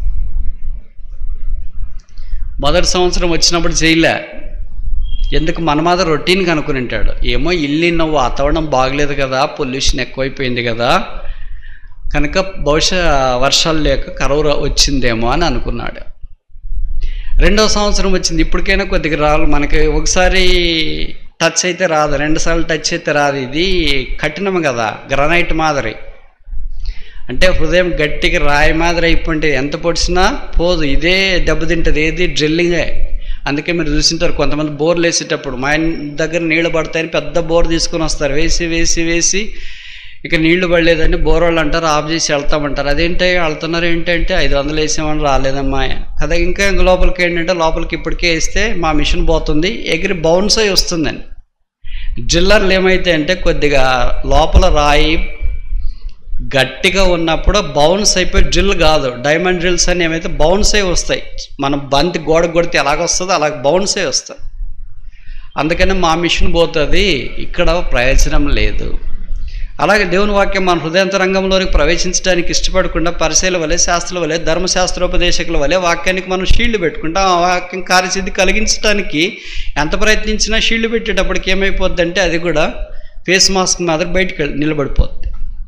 మొదటి సంవత్సరం వచ్చినప్పుడు చేయలే ఎందుకు మన మాత్రం రొటీన్ కనుక్కుని ఉంటాడు ఏమో ఇల్లు నువ్వు వాతావరణం బాగలేదు కదా పొల్యూషన్ ఎక్కువైపోయింది కదా కనుక బహుశా వర్షాలు లేక కరువు రా- వచ్చిందేమో అని అనుకున్నాడు రెండవ సంవత్సరం వచ్చింది ఇప్పటికైనా కొద్దిగా రాదు మనకి ఒకసారి టచ్ అయితే రాదు రెండుసార్లు టచ్ అయితే రాదు ఇది కఠినం కదా గ్రనైట్ మాదిరి అంటే హృదయం గట్టిగా రాయి మాదిరి అయిపోయింటే ఎంత పొడిచినా పోదు ఇదే దెబ్బతింటుంది ఏది డ్రిల్లింగే అందుకే మీరు చూసింటారు కొంతమంది బోర్లు వేసేటప్పుడు మా ఇంటి దగ్గర నీళ్లు పడతాయని పెద్ద బోర్ తీసుకొని వస్తారు వేసి వేసి వేసి ఇక నీళ్లు పడలేదని బోర్ వాళ్ళు అంటారు ఆఫ్ చేసి వెళ్తామంటారు అదేంటి వెళ్తున్నారు ఏంటంటే ఐదు వందలు వేసామని రాలేదమ్మా కదా ఇంకా ఇంక లోపలికి ఏంటంటే లోపలికి ఇప్పటికే వేస్తే మా మిషన్ పోతుంది ఎగిరి బౌన్స్ అయి వస్తుందని డ్రిల్లర్లు ఏమైతే అంటే కొద్దిగా లోపల రాయి గట్టిగా ఉన్నప్పుడు బౌన్స్ అయిపోయి డ్రిల్ కాదు డైమండ్ డ్రిల్స్ అని ఏమైతే బౌన్స్ అయి వస్తాయి మనం బంతి గోడ కొడితే ఎలాగ వస్తుందో అలాగ బౌన్స్ అయి వస్తాయి అందుకని మా మిషన్ పోతుంది ఇక్కడ ప్రయోజనం లేదు అలాగే దేవుని వాక్యం మన హృదయంతరంగంలోనికి ప్రవేశించడానికి ఇష్టపడకుండా పరిశీల వలె శాస్త్రుల వలె ధర్మశాస్త్రోపదేశకుల వలె వాక్యానికి మనం షీల్డ్ పెట్టుకుంటాం ఆ వాక్యం కార్యసిద్ధి కలిగించడానికి ఎంత ప్రయత్నించినా షీల్డ్ పెట్టేటప్పటికి ఏమైపోద్దంటే అది కూడా ఫేస్ మాస్క్ మాదిరి బయటికి వెళ్ళి- నిలబడిపోద్ది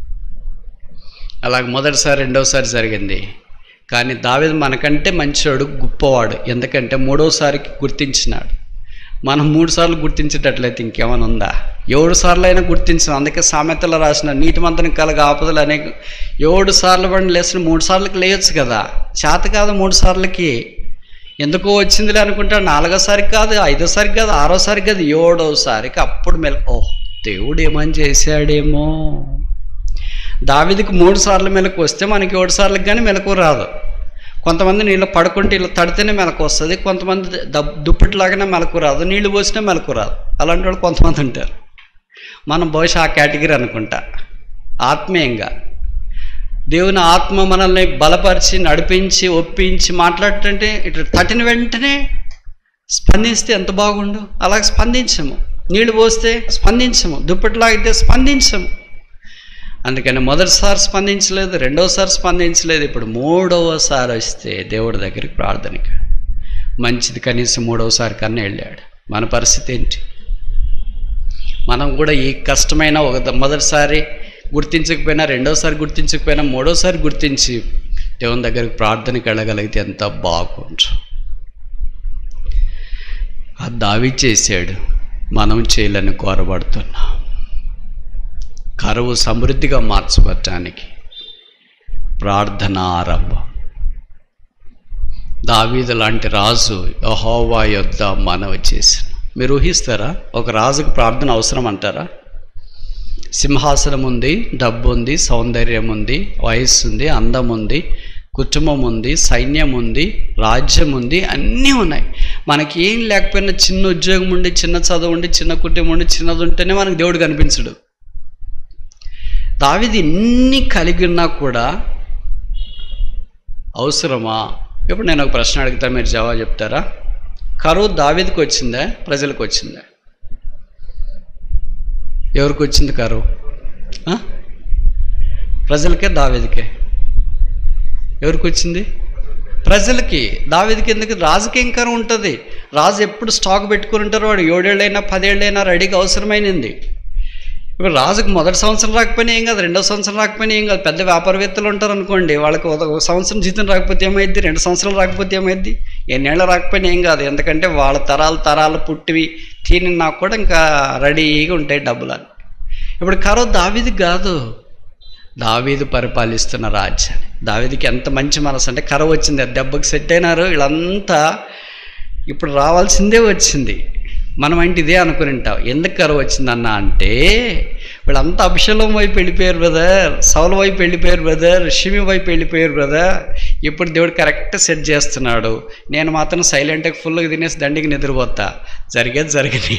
అలాగ మొదటిసారి రెండోసారి జరిగింది కానీ దావేది మనకంటే మంచివాడు గొప్పవాడు ఎందుకంటే మూడోసారికి గుర్తించినాడు మనం మూడు సార్లు గుర్తించేటట్లయితే ఇంకేమైనా ఉందా ఏడు సార్లు అయినా గుర్తించాం అందుకే సామెతలో రాసిన నీతిమంతని కలగ ఆపదలు అనేక ఏడు సార్లు పడిన లేచిన మూడు సార్లకి లేయొచ్చు కదా చేత కాదు మూడు సార్లకి ఎందుకో వచ్చిందిలే అనుకుంటాడు నాలుగోసారికి కాదు ఐదోసారికి కాదు ఆరోసారికి కాదు ఏడోసారికి అప్పుడు మెల ఓ దేవుడు ఏమని చేశాడేమో దావిదికి మూడు సార్లు మెలకు వస్తే మనకి ఏడు సార్లకు కానీ మెలకు రాదు కొంతమంది నీళ్ళు పడుకుంటే ఇలా తడితేనే మెలకు వస్తుంది కొంతమంది దబ్ దుప్పటిలాగానే మెలకు రాదు నీళ్లు పోసినా మెలకు రాదు అలాంటి వాళ్ళు కొంతమంది ఉంటారు మనం బహుశా ఆ కేటగిరీ అనుకుంటా ఆత్మీయంగా దేవుని ఆత్మ మనల్ని బలపరిచి నడిపించి ఒప్పించి మాట్లాడుతుంటే ఇట్లా తట్టిన వెంటనే స్పందిస్తే ఎంత బాగుండు అలాగే స్పందించము నీళ్లు పోస్తే స్పందించము దుప్పటి లాగితే స్పందించము అందుకని మొదటిసారి స్పందించలేదు రెండోసారి స్పందించలేదు ఇప్పుడు మూడవసారి వస్తే దేవుడి దగ్గరికి ప్రార్థనకి మంచిది కనీసం మూడవసారి కన్నా వెళ్ళాడు మన పరిస్థితి ఏంటి మనం కూడా ఈ కష్టమైన ఒక ద- మొదటిసారి గుర్తించకపోయినా రెండోసారి గుర్తించకపోయినా మూడోసారి గుర్తించి దేవుని దగ్గరికి ప్రార్థనకి వెళ్ళగలిగితే ఎంత బాగుండు ఆ దావి చేశాడు మనం చేయాలని కోరబడుతున్నాం కరువు సమృద్ధిగా మార్చబట్టడానికి ప్రార్థన ఆరంభం దావీదు లాంటి రాజు యహోవా యొద్ద మనవి చేసిన మీరు ఊహిస్తారా ఒక రాజుకు ప్రార్థన అవసరం అంటారా సింహాసనం ఉంది డబ్బు ఉంది సౌందర్యం ఉంది వయస్సు ఉంది అందం ఉంది కుటుంబం ఉంది సైన్యం ఉంది రాజ్యం ఉంది అన్నీ ఉన్నాయి మనకి ఏం లేకపోయినా చిన్న ఉద్యోగం ఉండి చిన్న చదువు ఉండి చిన్న కుటుంబం ఉండి చిన్నది ఉంటేనే మనకు దేవుడు కనిపించడు దావిది ఇన్ని కలిగి ఉన్నా కూడా అవసరమా ఇప్పుడు నేను ఒక ప్రశ్న అడుగుతా మీరు జవాబు చెప్తారా కరువు దావిదికి వచ్చిందా ప్రజలకు వచ్చిందా ఎవరికి వచ్చింది కరువు ఆ? ప్రజలకే దావిదికే ఎవరికి వచ్చింది ప్రజలకి దావిదికి ఎందుకు రాజుకి ఏం కరువు ఉంటుంది రాజు ఎప్పుడు స్టాక్ పెట్టుకుని ఉంటారు వాడు ఏడేళ్ళైనా పదేళ్ళైనా రెడీగా అవసరమైనది ఇప్పుడు రాజుకు మొదటి సంవత్సరం రాకపోయినా ఏం కాదు రెండో సంవత్సరం రాకపోయినా ఏం కాదు పెద్ద వ్యాపారవేత్తలు ఉంటారు అనుకోండి వాళ్ళకి ఒక ఒక సంవత్సరం జీతం రాకపోతే ఏమైద్ది రెండు సంవత్సరాలు రాకపోతే ఏమైద్ది ఎన్నేళ్ళు రాకపోయినా ఏం కాదు ఎందుకంటే వాళ్ళ తరాలు తరాలు పుట్టివి తిని నాకు కూడా ఇంకా రెడీగా ఉంటాయి డబ్బులు అని ఇప్పుడు కరో దావీది కాదు దావీదు పరిపాలిస్తున్న రాజ్యాన్ని దావీదికి ఎంత మంచి మనసు అంటే కరవ వచ్చింది ఆ దెబ్బకి సెట్ అయినారు వీళ్ళంతా ఇప్పుడు రావాల్సిందే వచ్చింది మనం అంటే ఇదే అనుకుని ఉంటాం ఎందుకు కరువు వచ్చిందన్న అంటే వీళ్ళంతా అభిషేలం వైపు వెళ్ళిపోయారు బ్రదర్ సౌల వైపు వెళ్ళిపోయారు బ్రదర్ షిమి వైపు వెళ్ళిపోయారు బ్రదర్ ఇప్పుడు దేవుడు కరెక్ట్ సెట్ చేస్తున్నాడు నేను మాత్రం సైలెంట్గా ఫుల్గా తినేసి దండికి నిద్రపోతా జరిగేది జరిగింది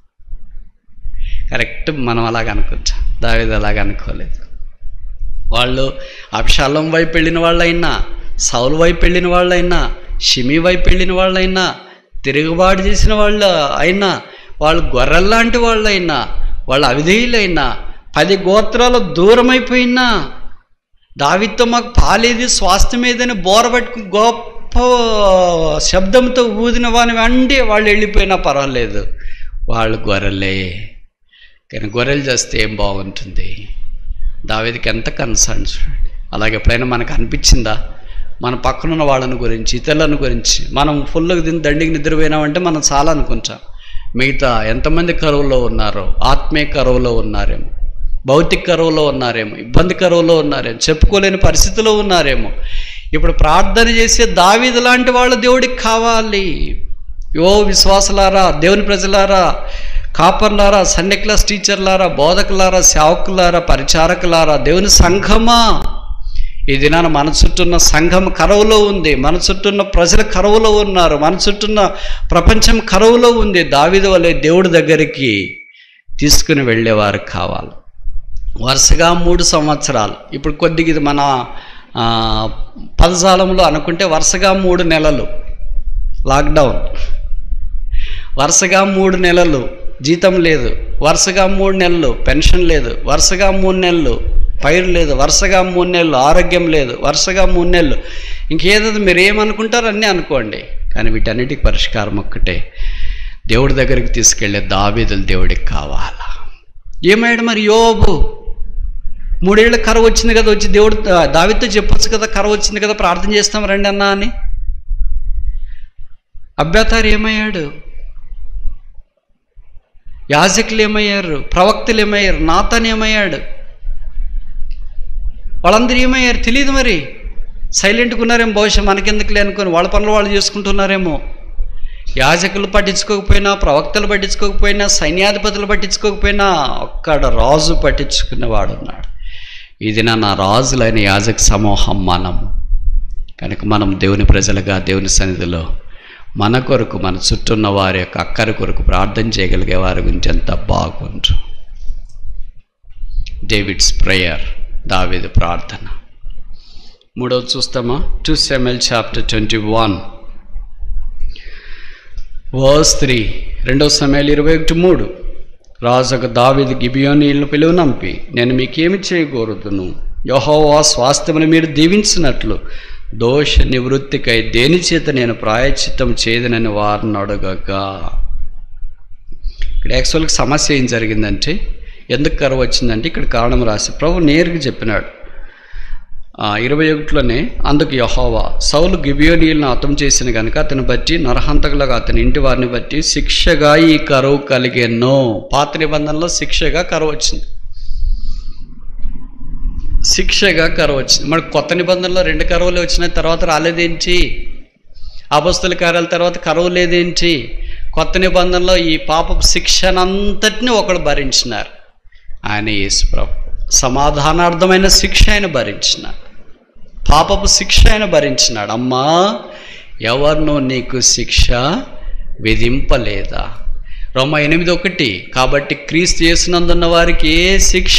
కరెక్ట్ మనం అలాగ అనుకుంటాం దావేది అలాగ అనుకోలేదు వాళ్ళు అభిషాలం వైపు వెళ్ళిన వాళ్ళైనా సౌలు వైపు వెళ్ళిన వాళ్ళైనా షిమి వైపు వెళ్ళిన వాళ్ళైనా తిరుగుబాటు చేసిన వాళ్ళు అయినా వాళ్ళు గొర్రెల్లాంటి వాళ్ళైనా వాళ్ళు అవిధేయులైనా పది గోత్రాలు దూరమైపోయినా దావితో మాకు పాలేది స్వాస్థ్యమేదని బోరబట్టుకు గొప్ప శబ్దంతో ఊదిన వాని వండి వాళ్ళు వెళ్ళిపోయినా పర్వాలేదు వాళ్ళు గొర్రెలే కానీ గొర్రెలు చేస్తే ఏం బాగుంటుంది దావేదికి ఎంత కన్సర్న్ చూడండి అలాగే ఎప్పుడైనా మనకు అనిపించిందా మన పక్కనున్న వాళ్ళని గురించి ఇతరులను గురించి మనం ఫుల్గా తిని దండికి నిద్రపోయినామంటే మనం చాలా అనుకుంటాం మిగతా ఎంతమంది కరువులో ఉన్నారో ఆత్మీయ కరువులో ఉన్నారేమో భౌతిక కరువులో ఉన్నారేమో ఇబ్బంది కరువులో ఉన్నారేమో చెప్పుకోలేని పరిస్థితిలో ఉన్నారేమో ఇప్పుడు ప్రార్థన చేసే దావీదు లాంటి వాళ్ళు దేవుడికి కావాలి యో విశ్వాసులారా దేవుని ప్రజలారా కాపర్లారా సండే క్లాస్ టీచర్లారా బోధకులారా సేవకులారా పరిచారకులారా దేవుని సంఘమా ఈ దినాన మన చుట్టూన్న సంఘం కరువులో ఉంది మన చుట్టూన్న ప్రజలు కరువులో ఉన్నారు మన చుట్టూన్న ప్రపంచం కరువులో ఉంది దావిద వలె దేవుడి దగ్గరికి తీసుకుని వెళ్ళేవారు కావాలి వరుసగా మూడు సంవత్సరాలు ఇప్పుడు కొద్దిగా ఇది మన ఆ, పదజాలంలో అనుకుంటే వరుసగా మూడు నెలలు లాక్డౌన్ వరుసగా మూడు నెలలు జీతం లేదు వరుసగా మూడు నెలలు పెన్షన్ లేదు వరుసగా మూడు నెలలు పైరు లేదు వరుసగా మూడు నెలలు ఆరోగ్యం లేదు వరుసగా మూడు నెలలు ఇంకేదో మీరు ఏమనుకుంటారో అన్నీ అనుకోండి కానీ వీటన్నిటికి పరిష్కారం ఒక్కటే దేవుడి దగ్గరికి తీసుకెళ్ళే దావీదులు దేవుడికి కావాలా ఏమయ్యాడు మరి యోబు మూడేళ్ల కర వచ్చింది కదా వచ్చి దేవుడు దావితో చెప్పొచ్చు కదా కర వచ్చింది కదా ప్రార్థన చేస్తాం రండి అన్నా అని అభ్యతారు ఏమయ్యాడు యాజకులు ఏమయ్యారు ప్రవక్తలు ఏమయ్యారు నాతన్ ఏమయ్యాడు వాళ్ళందరూ ఏమయ్యారు తెలియదు మరి సైలెంట్గా ఉన్నారేమో బహుశా మనకెందుకులే అనుకొని వాళ్ళ పనులు వాళ్ళు చేసుకుంటున్నారేమో యాజకులు పట్టించుకోకపోయినా ప్రవక్తలు పట్టించుకోకపోయినా సైన్యాధిపతులు పట్టించుకోకపోయినా ఒక్కడ రాజు పట్టించుకునేవాడు ఉన్నాడు ఇది నా రాజులైన యాజక సమూహం మనము కనుక మనం దేవుని ప్రజలుగా దేవుని సన్నిధిలో మన కొరకు మన చుట్టూ ఉన్న వారి యొక్క అక్కరి కొరకు ప్రార్థన చేయగలిగే వారి గురించి ఎంత బాగుంటు డేవిడ్స్ ప్రేయర్ దావేది ప్రార్థన మూడవది చూస్తామా two Samuel chapter twenty one verse three రెండవ సమయాలు ఇరవై ఒకటి మూడు రాజుకు దావిది గిబియోనీలను పిలువనంపి నేను మీకేమి చేయకూడదును యహోవా స్వాస్థ్యమును మీరు దీవించినట్లు దోష నివృత్తికై దేని చేత నేను ప్రాయశ్చిత్తం చేయదనని వారిని అడగగా ఇక్కడ యాక్చువల్గా సమస్య ఏం జరిగిందంటే ఎందుకు కరువు వచ్చిందంటే ఇక్కడ కారణం రాసి ప్రభు నేరుగా చెప్పినాడు ఆ, ఇరవై ఒకటిలోనే అందుకు యహోవా సౌలు గిబియోనీలను హతం చేసిన కనుక అతని బట్టి నరహంతకులుగా అతని ఇంటి వారిని బట్టి శిక్షగా ఈ కరువు కలిగెన్నో పాత నిబంధనలో శిక్షగా కరువు వచ్చింది శిక్షగా కరువు వచ్చింది మరి కొత్త నిబంధనలో రెండు కరువులు వచ్చినాయి తర్వాత రాలేదేంటి అపస్తుల కార్యాల తర్వాత కరువు లేదేంటి కొత్త నిబంధనలో ఈ పాప శిక్షనంతటిని ఒకడు భరించినారు ఆయన యేసు ప్రభు సమాధానార్థమైన శిక్ష ఆయన భరించినాడు పాపపు శిక్ష ఆయన భరించినాడు అమ్మా ఎవరినో నీకు శిక్ష విధింపలేదా రొమ ఎనిమిది ఒకటి కాబట్టి క్రీస్తు చేసినందున్న వారికి ఏ శిక్ష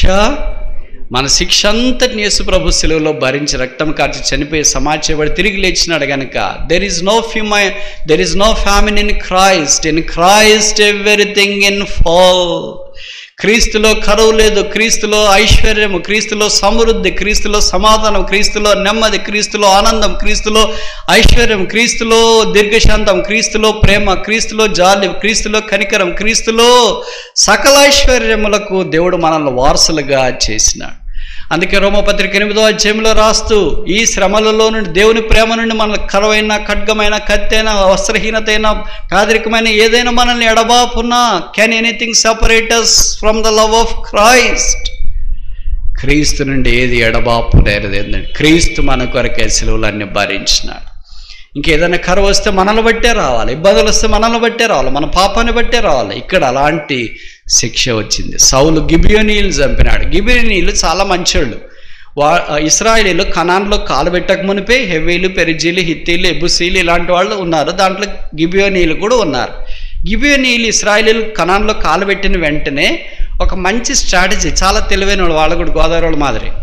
మన శిక్ష అంతటిని యేసు ప్రభు సెలవులో భరించి రక్తం కార్చి చనిపోయి సమాచేయబడి తిరిగి లేచినాడు గనక there is no famine there is no famine in Christ in Christ everything in full క్రీస్తులో కరువు లేదు క్రీస్తులో ఐశ్వర్యము క్రీస్తులో సమృద్ధి క్రీస్తులో సమాధానం క్రీస్తులో నెమ్మది క్రీస్తులో ఆనందం క్రీస్తులో ఐశ్వర్యం క్రీస్తులో దీర్ఘశాంతం క్రీస్తులో ప్రేమ క్రీస్తులో జాలి క్రీస్తులో కనికరం క్రీస్తులో సకల ఐశ్వర్యములకు దేవుడు మనల్ని వారసులుగా చేసినాడు అందుకే రోమపత్రిక ఎనిమిదో అధ్యాయంలో రాస్తూ ఈ శ్రమలలో నుండి దేవుని ప్రేమ నుండి మన కరవైన ఖడ్గమైన కత్తైన వస్త్రహీనతైన పేదరికమైన ఏదైనా మనల్ని ఎడబాపున్నా can anything separate us from the love of Christ క్రీస్తు నుండి ఏది ఎడబాపు నేరది ఏంటంటే క్రీస్తు మన కొరకే సెలవులన్నీ భరించినాడు ఇంకేదైనా కరువు వస్తే మనల్ని బట్టే రావాలి ఇబ్బందులు వస్తే మనల్ని బట్టే రావాలి మన పాపాన్ని బట్టే రావాలి ఇక్కడ అలాంటి శిక్ష వచ్చింది సౌలు గిబియోనీలు చంపినాడు గిబియోనీలు చాలా మంచోళ్ళు వా ఇస్రాయేలీలు కనాన్లో కాలు పెట్టక మునిపే హెవీలు పెరిజీలు హిత్తీలు ఎబుసీలు ఇలాంటి వాళ్ళు ఉన్నారు దాంట్లో గిబియోనీలు కూడా ఉన్నారు గిబియోనీలు ఇస్రాయేలీలు కనాన్లో కాలు పెట్టిన వెంటనే ఒక మంచి స్ట్రాటజీ చాలా తెలివైన వాళ్ళు వాళ్ళు కూడా గోదావరి వాళ్ళ మాదిరి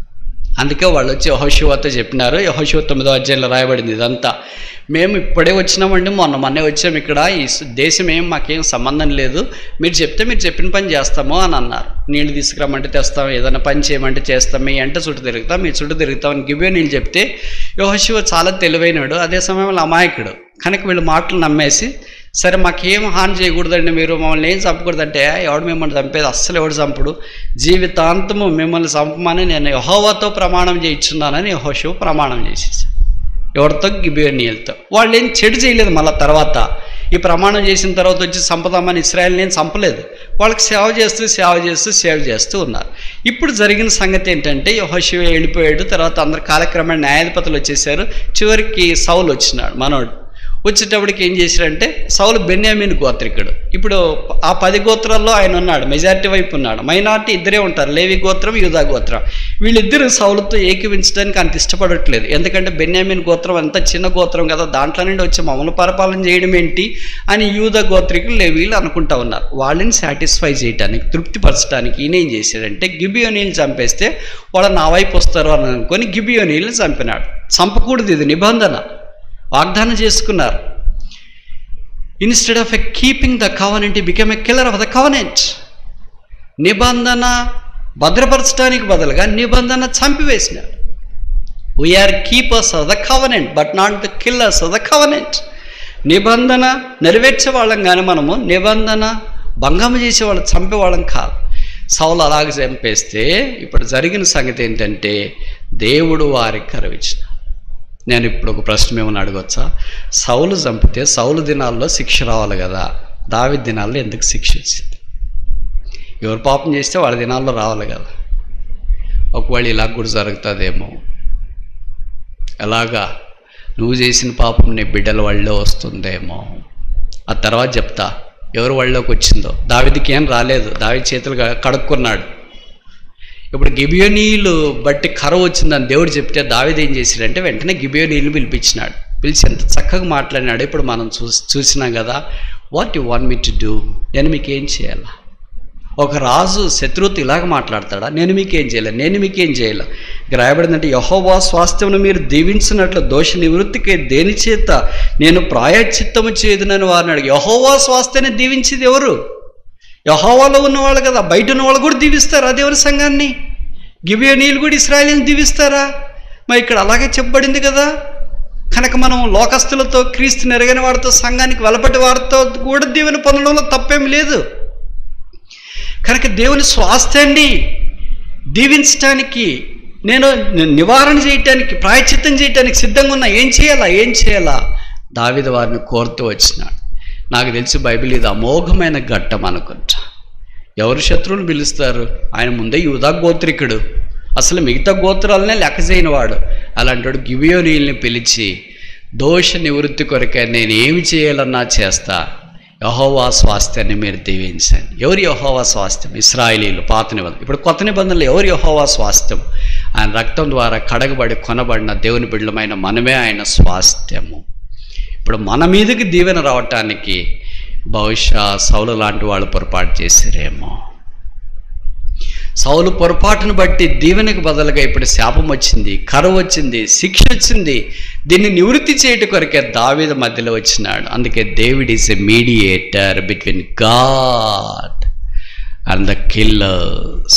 అందుకే వాళ్ళు వచ్చి యహోశివతో చెప్పినారు యహోశివ తొమ్మిదో అధ్యాయంలో రాయబడింది ఇదంతా మేము ఇప్పుడే వచ్చినామండి మొన్న మొన్నే వచ్చాము ఇక్కడ ఈ స- దేశం ఏం మాకేం సంబంధం లేదు మీరు చెప్తే మీరు చెప్పిన పని చేస్తాము అని అన్నారు నీళ్ళు తీసుకురమ్మంటే తెస్తాం ఏదైనా పని చేయమంటే చేస్తాం మీ అంటే చుట్టూ తిరుగుతాం మీ చుట్టూ తిరుగుతాం అని గిబే నీళ్ళు చెప్తే యహోశివ చాలా తెలివైనడు అదే సమయంలో అమాయకుడు కనుక వీళ్ళు మాటలు నమ్మేసి సరే మాకేం హాని చేయకూడదండి మీరు మమ్మల్ని ఏం చంపకూడదంటే ఎవడు మిమ్మల్ని చంపేది అస్సలు ఎవడు చంపుడు జీవితాంతము మిమ్మల్ని చంపమని నేను యహోవాతో ప్రమాణం చేయించున్నానని యహోశివ ప్రమాణం చేసేసి ఎవరితో గిబియోనీయులతో వాళ్ళు ఏం చెడు చేయలేదు మళ్ళీ తర్వాత ఈ ప్రమాణం చేసిన తర్వాత వచ్చి చంపుదామని ఇస్రాయల్ నేను చంపలేదు వాళ్ళకి సేవ చేస్తూ సేవ చేస్తూ సేవ చేస్తూ ఉన్నారు ఇప్పుడు జరిగిన సంగతి ఏంటంటే యహోశివ వెళ్ళిపోయాడు తర్వాత అందరు కాలక్రమేణ న్యాయాధిపతులు వచ్చేసారు చివరికి సౌలు వచ్చినాడు మనోడు వచ్చేటప్పటికి ఏం చేశారంటే సౌలు బెన్యామీన్ గోత్రికుడు ఇప్పుడు ఆ పది గోత్రాల్లో ఆయన ఉన్నాడు మెజారిటీ వైపు ఉన్నాడు మైనార్టీ ఇద్దరే ఉంటారు లేవి గోత్రం యూదా గోత్రం వీళ్ళిద్దరు సౌలుతో ఏకీవించడానికి అంత ఇష్టపడట్లేదు ఎందుకంటే బెన్యామీన్ గోత్రం అంత చిన్న గోత్రం కదా దాంట్లో నుండి వచ్చి మమ్మల్ని పరిపాలన చేయడం ఏంటి అని యూదా గోత్రికులు లేవీలు అనుకుంటా ఉన్నారు వాళ్ళని సాటిస్ఫై చేయడానికి తృప్తిపరచడానికి ఈయన ఏం చేశాడంటే గిబియోనీలు చంపేస్తే వాళ్ళు నా వైపు వస్తారు అని అనుకొని గిబియోనీలు చంపినాడు చంపకూడదు ఇది నిబంధన వాగ్దానం చేసుకున్నారు instead of a keeping the covenant become a killer of the covenant నిబంధన భద్రపరచడానికి బదులుగా నిబంధన చంపివేసినారు we are keepers of the covenant but not the killers of the covenant నిబంధన నెరవేర్చే వాళ్ళం కానీ మనము నిబంధన భంగం చేసే వాళ్ళు చంపే వాళ్ళం కాదు సౌలు అలాగ చంపేస్తే ఇప్పుడు జరిగిన సంగతి ఏంటంటే దేవుడు వారికి కరవించిన నేను ఇప్పుడు ఒక ప్రశ్న ఏమైనా అడగవచ్చా సౌలు చంపితే సౌలు దినాల్లో శిక్ష రావాలి కదా దావి దినాల్లో ఎందుకు శిక్ష వచ్చింది ఎవరు పాపం చేస్తే వాళ్ళ దినాల్లో రావాలి కదా ఒకవేళ ఇలా కూడా జరుగుతుందేమో ఎలాగా నువ్వు చేసిన పాపం నీ బిడ్డల వాళ్ళలో వస్తుందేమో ఆ తర్వాత చెప్తా ఎవరు వాళ్ళలోకి వచ్చిందో దావిదికి ఏం రాలేదు దావి చేతులు క- కడుక్కున్నాడు ఇప్పుడు గిబియోనీలు బట్టి కర వచ్చిందని దేవుడు చెప్తే దావిది ఏం చేశాడంటే వెంటనే గిబియోనీలు పిలిపించినాడు పిలిచి ఎంత చక్కగా మాట్లాడినాడు ఇప్పుడు మనం చూసి చూసినాం కదా what you want me to do నేను మీకు ఏం చేయాలా ఒక రాజు శత్రువుతో ఇలాగ మాట్లాడతాడా నేను మీకేం చేయలే నేను మీకేం చేయలే ఇక్కడ రాయబడిందంటే యహోవా స్వాస్థ్యమును మీరు దీవించినట్లు దోష నివృత్తికి దేని చేత నేను ప్రాయచిత్తము చేయదునని వారిని అడిగి యహోవా స్వాస్థ్యాన్ని దీవించేది ఎవరు యహోవాలో ఉన్నవాళ్ళు కదా బయట ఉన్న వాళ్ళు కూడా దీవిస్తారా దేవుని సంఘాన్ని గిబియో నీళ్ళు కూడా ఇస్రాయలీని దీవిస్తారా మరి ఇక్కడ అలాగే చెప్పబడింది కదా కనుక మనం లోకస్తులతో క్రీస్తు నెరగని వారితో సంఘానికి వెలపటి వారితో కూడా దీవెన పొందడంలో తప్పేం లేదు కనుక దేవుని స్వాస్థ్యాన్ని దీవించటానికి నేను ని- నివారణ చేయటానికి ప్రాయచిత్తం చేయటానికి సిద్ధంగా ఉన్నా ఏం చేయాలా ఏం చేయాలా దావిద వారిని కోరుతూ వచ్చినాడు నాకు తెలిసి బైబిల్ ఇది అమోఘమైన ఘట్టం అనుకుంటా ఎవరు శత్రువులు పిలుస్తారు ఆయన ముందే యూదా గోత్రికుడు అసలు మిగతా గోత్రాలనే లెక్క చేయనివాడు అలాంటి గిబియోనీల్ని పిలిచి దోష నివృత్తి కొరకే నేను ఏమి చేయాలన్నా చేస్తా యహోవా స్వాస్థ్యాన్ని మీరు దీవించండి ఎవరి యహోవా స్వాస్థ్యం ఇస్రాయలీలు పాత నిబంధన ఇప్పుడు కొత్త నిబంధనలు ఎవరి యహోవా స్వాస్థ్యం ఆయన రక్తం ద్వారా కడగబడి కొనబడిన దేవుని బిడ్డలమైన మనమే ఆయన స్వాస్థ్యము ఇప్పుడు మన మీదకి దీవెన రావటానికి బహుశా సౌలు లాంటి వాళ్ళు పొరపాటు చేశారేమో సౌలు పొరపాటును బట్టి దీవెనకు బదులుగా ఇప్పుడు శాపం వచ్చింది కరువు వచ్చింది శిక్ష వచ్చింది దీన్ని నివృత్తి చేయట కొరకే దావీద మధ్యలో వచ్చినాడు అందుకే David is a mediator between God and the killers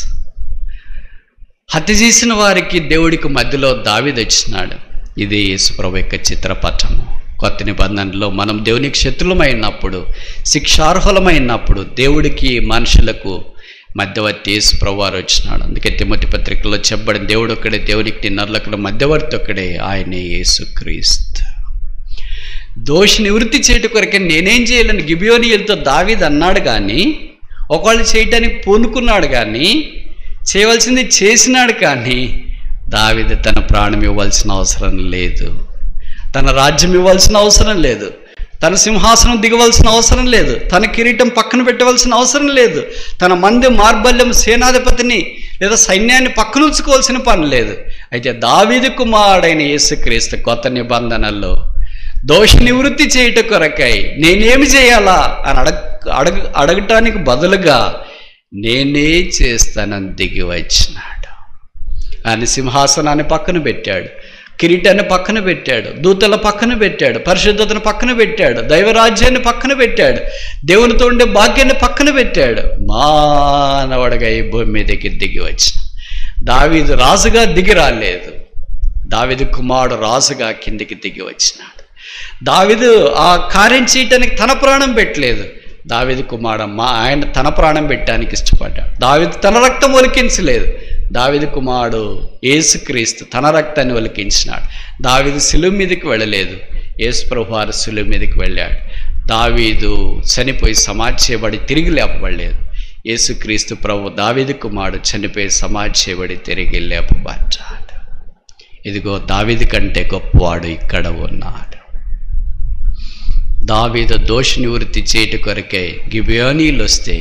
హత్య చేసిన వారికి దేవుడికి మధ్యలో దావీదు వచ్చినాడు ఇది యేసుప్రభు యొక్క చిత్రపటము కొత్త నిబంధనలో మనం దేవునికి శత్రులమైనప్పుడు శిక్షార్హులమైనప్పుడు దేవుడికి మనుషులకు మధ్యవర్తి యేసుప్రభు వారు వచ్చినాడు అందుకే తిమ్మతి పత్రికలో చెప్పబడిన దేవుడు ఒక్కడే దేవునికి నర్లకుల మధ్యవర్తి ఒక్కడే ఆయనే యేసుక్రీస్తు దోష నివృత్తి చేయట కొరకే నేనేం చేయలేను గిబియోనియలతో దావీద్ అన్నాడు కానీ ఒకళ్ళు చేయటానికి పూనుకున్నాడు కానీ చేయవలసింది చేసినాడు కానీ దావీదు తన ప్రాణం ఇవ్వాల్సిన అవసరం లేదు తన రాజ్యం ఇవ్వాల్సిన అవసరం లేదు తన సింహాసనం దిగవలసిన అవసరం లేదు తన కిరీటం పక్కన పెట్టవలసిన అవసరం లేదు తన మంది మార్బల్యం సేనాధిపతిని లేదా సైన్యాన్ని పక్కన ఉంచుకోవాల్సిన పని లేదు అయితే దావీదు కుమారుడైన యేసుక్రీస్తు కొత్త నిబంధనల్లో దోష నివృత్తి చేయుట కొరకై నేనేమి చేయాలా అని అడగ అడగ అడగటానికి బదులుగా నేనే చేస్తానని దిగి వచ్చినాడు ఆయన సింహాసనాన్ని పక్కన పెట్టాడు కిరీటాన్ని పక్కన పెట్టాడు దూతల పక్కన పెట్టాడు పరిశుద్ధతను పక్కన పెట్టాడు దైవరాజ్యాన్ని పక్కన పెట్టాడు దేవునితో ఉండే భాగ్యాన్ని పక్కన పెట్టాడు మానవుడిగా ఈ భూమి మీదకి దిగి వచ్చిన దావీదు రాజుగా దిగి రాలేదు దావీదు కుమారుడు రాజుగా కిందికి దిగి వచ్చినాడు దావీదు ఆ కార్యం చేయటానికి తన ప్రాణం పెట్టలేదు దావీదు కుమారమ్మ ఆయన తన ప్రాణం పెట్టడానికి ఇష్టపడ్డాడు దావీదు తన రక్తం ఒలికించలేదు దావీదు కుమారుడు యేసుక్రీస్తు తన రక్తాన్ని ఒలికించినాడు దావీదు శిలువ మీదకి వెళ్ళలేదు యేసు ప్రభు వారు శిలువ మీదకి వెళ్ళాడు దావీదు చనిపోయి సమాధి చేయబడి తిరిగి లేపబడలేదు యేసుక్రీస్తు ప్రభు దావీదు కుమారుడు చనిపోయి సమాధి చేయబడి తిరిగి లేపబడ్డాడు ఇదిగో దావీదు కంటే గొప్పవాడు ఇక్కడ ఉన్నాడు దావీదు దోష నివృత్తి చేయట కొరకే గిబియోనీలు వస్తే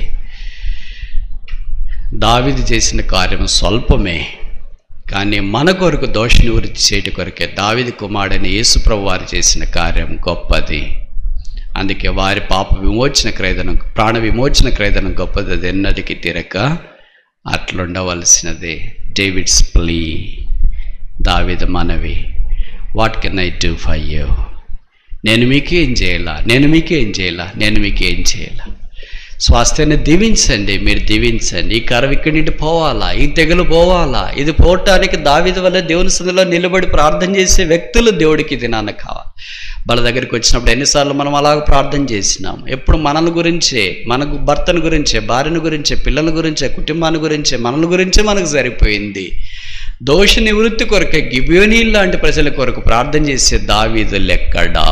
దావీదు చేసిన కార్యం స్వల్పమే కానీ మన కొరకు దోష నివృత్తి చేయట కొరకే దావిది కుమారుడని యేసుప్రభు వారు చేసిన కార్యం గొప్పది అందుకే వారి పాప విమోచన క్రైదనం ప్రాణ విమోచన క్రైదనం గొప్పది అది ఎన్నటికి తిరక అట్లుండవలసినదే డేవిడ్స్ ప్లీ దావిద మనవి what can I do for you నేను మీకేం చేయాలా నేను మీకేం చేయాలా నేను మీకేం చేయాలా స్వాస్థ్యాన్ని దీవించండి మీరు దీవించండి ఈ కరవ ఇక్కడి నుండి పోవాలా ఈ తెగలు పోవాలా ఇది పోవటానికి దావిది వల్ల దేవుని సందులో నిలబడి ప్రార్థన చేసే వ్యక్తులు దేవుడికి ఇది నాన్న కావాలి వాళ్ళ దగ్గరికి వచ్చినప్పుడు ఎన్నిసార్లు మనం అలాగ ప్రార్థన చేసినాం ఎప్పుడు మనల గురించే మన భర్తను గురించే భార్యను గురించే పిల్లల గురించే కుటుంబాన్ని గురించే మనల గురించే మనకు సరిపోయింది దోష నివృత్తి కొరకే గిబియోనీ లాంటి ప్రజల కొరకు ప్రార్థన చేసే దావీదులు ఎక్కడా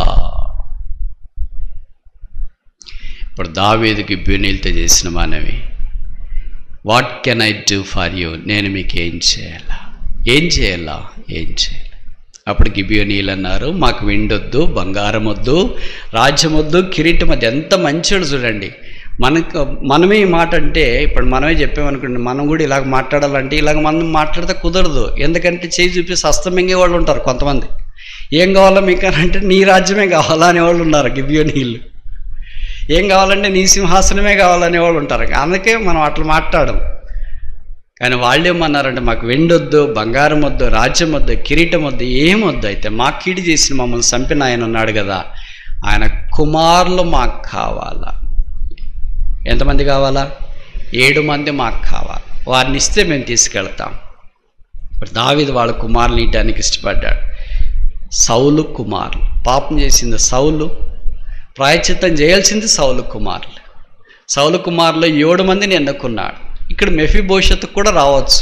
ఇప్పుడు దావీదుకి గిబియోనీలతో చేసిన మనవి what can I do for you నేను మీకు ఏం చేయాలా ఏం చేయాలా ఏం చేయాలి అప్పుడు గిబియోనీలు అన్నారు మాకు విండొద్దు బంగారం వద్దు రాజ్యం వద్దు కిరీటం అది ఎంత మంచోడు చూడండి మనకు మనమే ఈ మాట అంటే ఇప్పుడు మనమే చెప్పామనుకోండి మనం కూడా ఇలాగ మాట్లాడాలంటే ఇలాగ మనం మాట్లాడితే కుదరదు ఎందుకంటే చేయి చూపిస్తే అస్తమింగే వాళ్ళు ఉంటారు కొంతమంది ఏం కావాలా మీకు అని అంటే నీ రాజ్యమే కావాలా అనేవాళ్ళు ఉన్నారు గిబియోనీళ్ళు ఏం కావాలంటే నీ సింహాసనమే కావాలనే వాళ్ళు ఉంటారు అందుకే మనం అట్లా మాట్లాడడం కానీ వాళ్ళు ఏమన్నారంటే మాకు వెండొద్దు బంగారం వద్దు రాజ్యం వద్దు కిరీటం వద్దు ఏమొద్దు అయితే మాకు కీడి చేసిన మమ్మల్ని చంపిన ఆయన ఉన్నాడు కదా ఆయన కుమారులు మాకు కావాలా ఎంతమంది కావాలా ఏడు మంది మాకు కావాలి వారిని ఇస్తే మేము తీసుకెళ్తాం ఇప్పుడు దావిది వాళ్ళ కుమారుని ఇయటానికి ఇష్టపడ్డాడు సౌలు కుమారులు పాపం చేసింది సౌలు ప్రాయచిత్తం చేయాల్సింది సౌలు కుమారులు సౌలు కుమారులు ఏడు మందిని ఎన్నుకున్నాడు ఇక్కడ మెఫీ భవిష్యత్తు కూడా రావచ్చు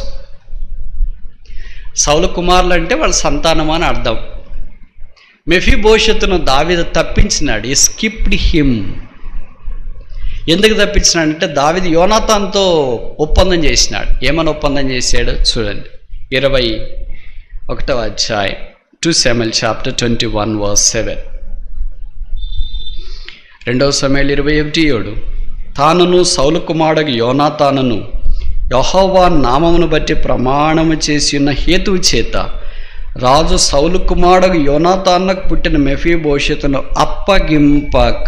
సౌలు కుమారులు అంటే వాళ్ళ సంతానం అని అర్థం మెఫీ భవిష్యత్తును దావిద తప్పించినాడు ఈ స్కిప్డ్ హిమ్ ఎందుకు తప్పించినాడంటే దావిది యోనాథాన్తో ఒప్పందం చేసినాడు ఏమని ఒప్పందం చేశాడు చూడండి ఇరవై ఒకటవ అధ్యాయం two Samuel chapter twenty one verse seven రెండవ సమయాలు ఇరవై ఒకటి ఏడు తానును సౌలు కుమారుడు యోనాతానును యహోవా నామమును బట్టి ప్రమాణము చేసి ఉన్న హేతువు చేత రాజు సౌలు కుమారుడు యోనాతాన్నకు పుట్టిన మెఫీ భవిష్యత్తును అప్పగింపక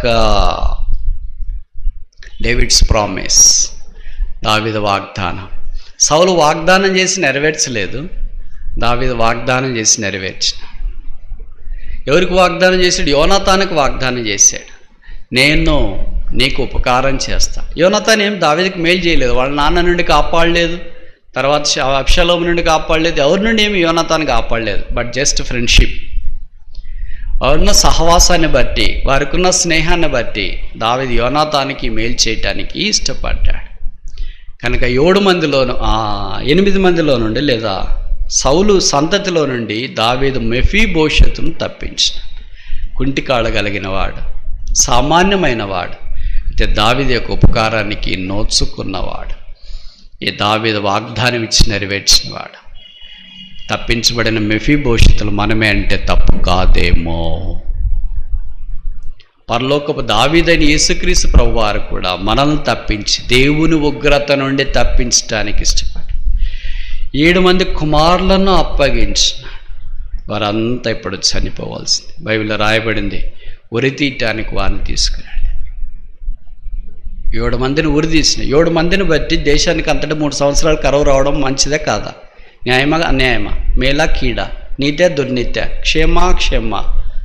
డేవిడ్స్ ప్రామిస్ దావిద వాగ్దానం సౌలు వాగ్దానం చేసి నెరవేర్చలేదు దావిద వాగ్దానం చేసి నెరవేర్చిన ఎవరికి వాగ్దానం చేశాడు యోనాతానికి వాగ్దానం చేశాడు నేను నీకు ఉపకారం చేస్తా యోనతాన్ ఏం దావిదికి మేలు చేయలేదు వాళ్ళ నాన్న నుండి కాపాడలేదు తర్వాత అక్షలోం నుండి కాపాడలేదు ఎవరి నుండి ఏమి యోనతాన్ని కాపాడలేదు బట్ జస్ట్ ఫ్రెండ్షిప్ వారున్న సహవాసాన్ని బట్టి వారికి ఉన్న స్నేహాన్ని బట్టి దావిది యోనాతానికి మేలు చేయటానికి ఇష్టపడ్డాడు కనుక ఏడు మందిలోను ఎనిమిది మందిలో నుండి లేదా సౌలు సంతతిలో నుండి దావీదు మెఫీ భవిష్యత్తును తప్పించిన కుంటికాడ కలిగిన వాడు సామాన్యమైన వాడు అయితే దావిది యొక్క ఉపకారానికి నోచుకున్నవాడు ఈ దావిద వాగ్దానం ఇచ్చి నెరవేర్చినవాడు తప్పించబడిన మెఫీ భవిష్యత్తులు మనమే అంటే తప్పు కాదేమో పరలోకపు దావీదని యేసుక్రీస్తు ప్రభు వారు కూడా మనల్ని తప్పించి దేవుని ఉగ్రత నుండి తప్పించడానికి ఇష్టపడి ఏడు మంది కుమారులను అప్పగించిన వారంతా ఇప్పుడు చనిపోవాల్సింది బైబిల్లో రాయబడింది ఉరి తీయటానికి వారిని తీసుకురాడు ఏడు మందిని ఉరి తీసిన ఏడు మందిని బట్టి దేశానికి అంతటి మూడు సంవత్సరాలు కరువు రావడం మంచిదే కాదా న్యాయమా అన్యాయమా మేలా కీడా నీతే దుర్నీతే క్షేమా క్షేమ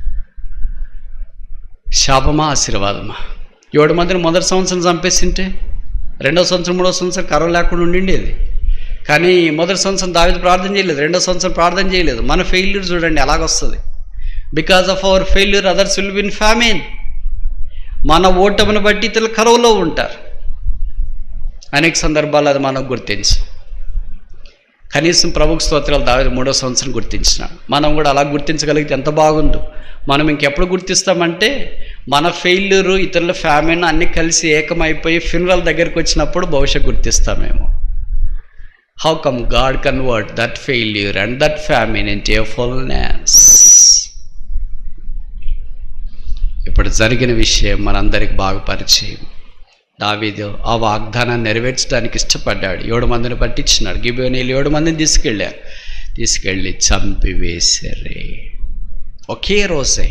శాపమా ఆశీర్వాదమా ఏడు మందిని మొదటి సంవత్సరం చంపేసింటే రెండో సంవత్సరం మూడో సంవత్సరం కరువు లేకుండా ఉండిండేది కానీ మొదటి సంవత్సరం దావిది ప్రార్థన చేయలేదు రెండో సంవత్సరం ప్రార్థన చేయలేదు మన ఫెయిల్యూర్ చూడండి ఎలాగొస్తుంది because of our failure others will win famine మన ఓటమిని బట్టి ఇతరులు కరువులో ఉంటారు అనేక సందర్భాలు అది మనకు గుర్తించు కనీసం ప్రభుత్వ స్తోత్రాలు దావి మూడో సంవత్సరం గుర్తించినాడు మనం కూడా అలా గుర్తించగలిగితే ఎంత బాగుండు మనం ఇంకెప్పుడు గుర్తిస్తామంటే మన ఫెయిల్యూరు ఇతరుల ఫ్యామిలీ అన్నీ కలిసి ఏకమైపోయి ఫినరల్ దగ్గరికి వచ్చినప్పుడు భవిష్యత్ గుర్తిస్తామేమో how come God convert that failure and that famine in a fullness ఇప్పుడు జరిగిన విషయం మనందరికి బాగా పరిచయం దావీదు ఆ వాగ్దానాన్ని నెరవేర్చడానికి ఇష్టపడ్డాడు ఏడు మందిని పట్టించినాడు గిబియోనీలు ఏడు మందిని తీసుకెళ్ళారు తీసుకెళ్ళి చంపివేశారే ఒకే రోజే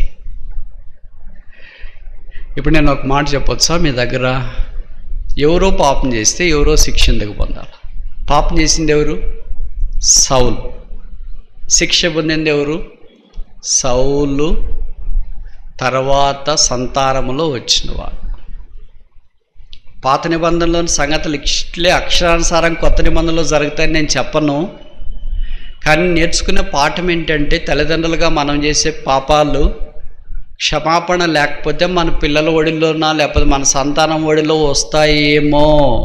ఇప్పుడు నేను ఒక మాట చెప్పొచ్చా మీ దగ్గర ఎవరో పాపం చేస్తే ఎవరో శిక్ష ఎందుకు పొందాలి పాపం చేసింది ఎవరు సౌలు శిక్ష పొందింది ఎవరు సౌలు తర్వాత సంతానములో వచ్చినవాడు పాత నిబంధనలోని సంగతులు ఇట్లే అక్షరానుసారం కొత్త నిబంధనలో జరుగుతాయని నేను చెప్పను కానీ నేర్చుకునే పాఠం ఏంటంటే తల్లిదండ్రులుగా మనం చేసే పాపాలు క్షమాపణ లేకపోతే మన పిల్లల ఒడిలోనా లేకపోతే మన సంతానం ఒడిలో వస్తాయేమో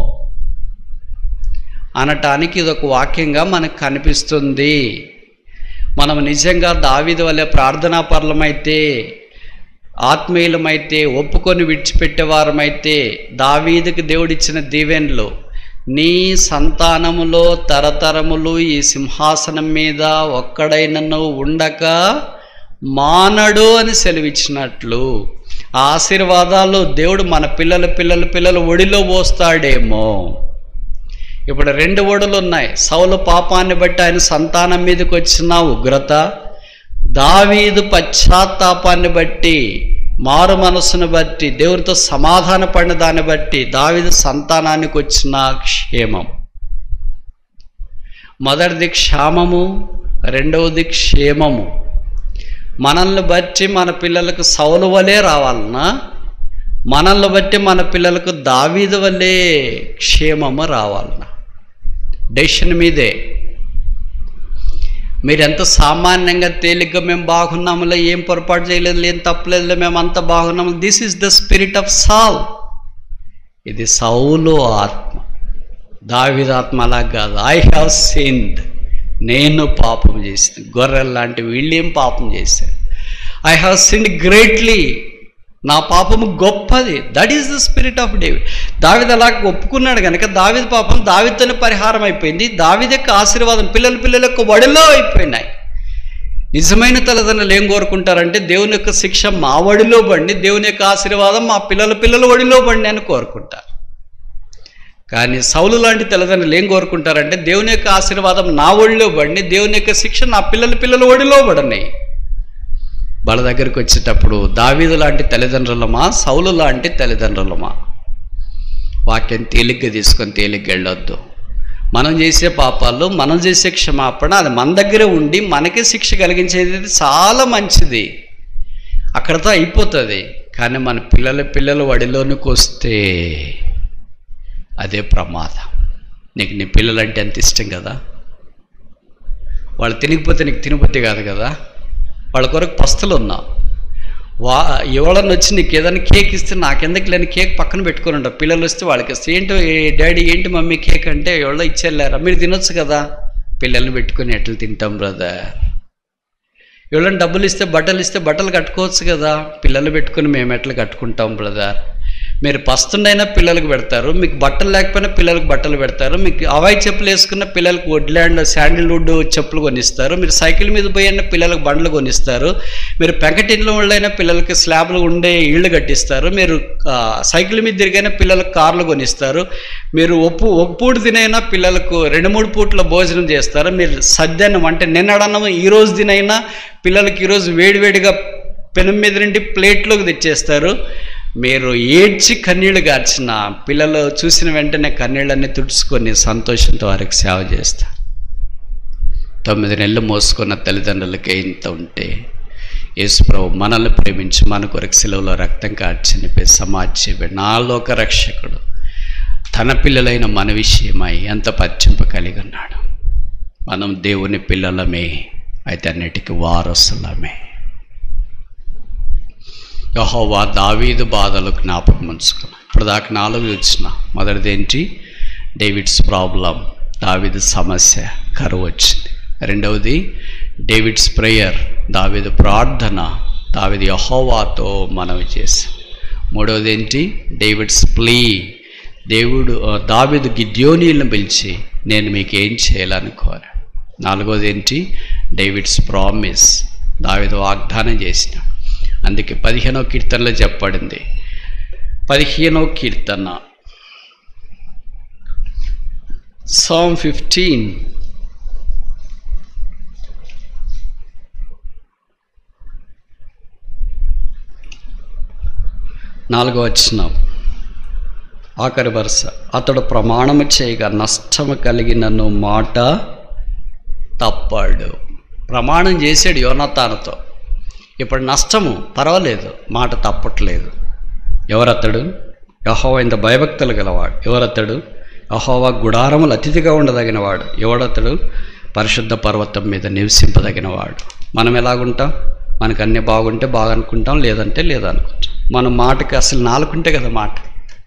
అనటానికి ఇది ఒక వాక్యంగా మనకు కనిపిస్తుంది మనం నిజంగా దావిది వల్లే ప్రార్థనా పరులమైతే ఆత్మీయులమైతే ఒప్పుకొని విడిచిపెట్టేవారమైతే దావీదుకి దేవుడిచ్చిన దీవెనలు నీ సంతానములో తరతరములు ఈ సింహాసనం మీద ఒక్కడైనను ఉండక మానడు అని సెలవిచ్చినట్లు ఆ ఆశీర్వాదాలు దేవుడు మన పిల్లల పిల్లల పిల్లల ఒడిలో పోస్తాడేమో ఇప్పుడు రెండు ఒడులు ఉన్నాయి సౌలు పాపాన్ని బట్టి ఆయన సంతానం మీదకి వచ్చిన ఉగ్రత దావీదు పశ్చాత్తాపాన్ని బట్టి మారు మనస్సును బట్టి దేవుడితో సమాధాన పడిన దాన్ని బట్టి దావీదు సంతానానికి వచ్చిన క్షేమం మొదటిది క్షామము రెండవది క్షేమము మనల్ని బట్టి మన పిల్లలకు సౌలు వలే రావాలన్నా మనల్ని బట్టి మన పిల్లలకు దావీదు వల్లే క్షేమము రావాలన్నా డెసిషన్ మీదే మీరు ఎంత సామాన్యంగా తేలిగ్గా మేము బాగున్నాములే ఏం పొరపాటు చేయలేదు ఏం తప్పలేదు మేము అంత బాగున్నాము this is the spirit of Saul ఇది సౌలు ఆత్మ దావిదాత్మ అలా కాదు ఐ హ్యావ్ సిన్డ్ నేను పాపం చేసింది గొర్రెల లాంటి వీళ్ళేం పాపం చేశారు ఐ హ్యావ్ సిన్డ్ గ్రేట్లీ నా పాపము గొప్పది that is the spirit of David దావిద్ అలా ఒప్పుకున్నాడు కనుక దావిద్ పాపం దావిద్తోనే పరిహారం అయిపోయింది దావిద్ యొక్క ఆశీర్వాదం పిల్లల పిల్లల యొక్క వడిలో అయిపోయినాయి నిజమైన తల్లిదండ్రులు ఏం కోరుకుంటారంటే దేవుని యొక్క శిక్ష మా వడిలో బండి దేవుని యొక్క ఆశీర్వాదం మా పిల్లల పిల్లల వడిలో బండి అని కోరుకుంటారు కానీ సౌలు లాంటి తల్లిదండ్రులు ఏం కోరుకుంటారంటే దేవుని యొక్క ఆశీర్వాదం నా ఒడిలో బండి దేవుని యొక్క శిక్ష నా పిల్లల పిల్లల ఒడిలో పడినాయి వాళ్ళ దగ్గరికి వచ్చేటప్పుడు దావీదు లాంటి తల్లిదండ్రులమా సౌలు లాంటి తల్లిదండ్రులమా వాక్యం తేలిగ్గా తీసుకొని తేలిగ్గా వెళ్ళొద్దు మనం చేసే పాపాలు మనం చేసే క్షమాపణ అది మన దగ్గరే ఉండి మనకే శిక్ష కలిగించేది చాలా మంచిది అక్కడతో అయిపోతుంది కానీ మన పిల్లల పిల్లల వడిలోనికి వస్తే అదే ప్రమాదం నీకు నీ పిల్లలంటే ఎంత ఇష్టం కదా వాళ్ళు తినకపోతే నీకు తినబుద్ధి కాదు కదా వాళ్ళ కొరకు పస్తులు ఉన్నావు వా ఎవడన్నా వచ్చి నీకు ఏదైనా కేక్ ఇస్తే నాకెందుకు లేని కేక్ పక్కన పెట్టుకుని ఉంటావు పిల్లలు వస్తే వాళ్ళకి ఇస్తే ఏంటో ఏ డాడీ ఏంటి మమ్మీ కేక్ అంటే ఎవరో ఇచ్చేళ్ళారా మీరు తినొచ్చు కదా పిల్లల్ని పెట్టుకుని ఎట్లా తింటాం బ్రదర్ ఎవరైనా డబ్బులు ఇస్తే బట్టలు ఇస్తే బట్టలు కట్టుకోవచ్చు కదా పిల్లలు పెట్టుకుని మేము ఎట్లా కట్టుకుంటాం బ్రదర్ మీరు పస్తుండైనా పిల్లలకు పెడతారు మీకు బట్టలు లేకపోయినా పిల్లలకు బట్టలు పెడతారు మీకు అవాయి చెప్పులు వేసుకున్న పిల్లలకు వుడ్లాండ్ శాండిల్వుడ్ చెప్పులు కొనిస్తారు మీరు సైకిల్ మీద పోయిన పిల్లలకు బండ్లు కొనిస్తారు మీరు పెంకటింట్లో వాళ్ళైనా పిల్లలకి స్లాబ్లు ఉండే ఇళ్ళు కట్టిస్తారు మీరు ఆ, సైకిల్ మీద తిరిగైనా పిల్లలకు కార్లు కొనిస్తారు మీరు ఒప్పు ఒక పూట తినైనా పిల్లలకు రెండు మూడు పూట్ల భోజనం చేస్తారు మీరు సద్యాన్నం అంటే నిన్నడన్నం ఈ రోజు తినైనా పిల్లలకి ఈరోజు వేడివేడిగా పెనం మీద నుండి ప్లేట్లోకి తెచ్చేస్తారు మీరు ఏడ్చి కన్నీళ్లు గార్చిన పిల్లలు చూసిన వెంటనే కన్నీళ్ళన్నీ తుడుచుకొని సంతోషంతో వారికి సేవ చేస్తారు తొమ్మిది నెలలు మోసుకున్న తల్లిదండ్రులకే ఇంత ఉంటే యేసుప్రభు మనల్ని ప్రేమించి మన కొరకు సెలవులో రక్తం కార్చనిపే సమాజ నాలోక రక్షకుడు తన పిల్లలైన మన విషయమై ఎంత పట్టింపు కలిగి ఉన్నాడు మనం దేవుని పిల్లలమే అయితే అన్నిటికీ వారసులమే యహోవా దావీదు బాధలు జ్ఞాపకం ఉంచుకున్నాం ఇప్పుడు దాకా నాలుగు వచ్చిన మొదటిది ఏంటి డేవిడ్స్ ప్రాబ్లం దావీదు సమస్య కరువు వచ్చింది రెండవది డేవిడ్స్ ప్రేయర్ దావీదు ప్రార్థన దావీదు యహోవాతో మనవి చేసి మూడవది ఏంటి డేవిడ్స్ ప్లీ దేవుడు ఆ, దావీదు గిద్యోనీలను పిలిచి నేను మీకు ఏం చేయాలని కోరా నాలుగవది ఏంటి డేవిడ్స్ ప్రామిస్ దావీదు వాగ్దానం చేసిన అందుకే పదిహేనో కీర్తనలో చెప్పబడింది పదిహేనో కీర్తన సామ్ ఫిఫ్టీన్ నాలుగో వచ్చినాం ఆఖరి వరుస అతడు ప్రమాణము చేయగా నష్టము కలిగినను మాట తప్పాడు ప్రమాణం చేసాడు యోనతానుతో ఇప్పుడు నష్టము పర్వాలేదు మాట తప్పట్లేదు ఎవరతడు యహోవా ఇంత భయభక్తులు గలవాడు ఎవరతడు యహోవా గుడారములు అతిథిగా ఉండదగినవాడు ఎవడతడు పరిశుద్ధ పర్వతం మీద నివసింపదగినవాడు మనం ఎలాగుంటాం మనకు అన్నీ బాగుంటే బాగా అనుకుంటాం లేదంటే లేదనుకుంటాం మన మాటకి అసలు నాలుకుంటే కదా మాట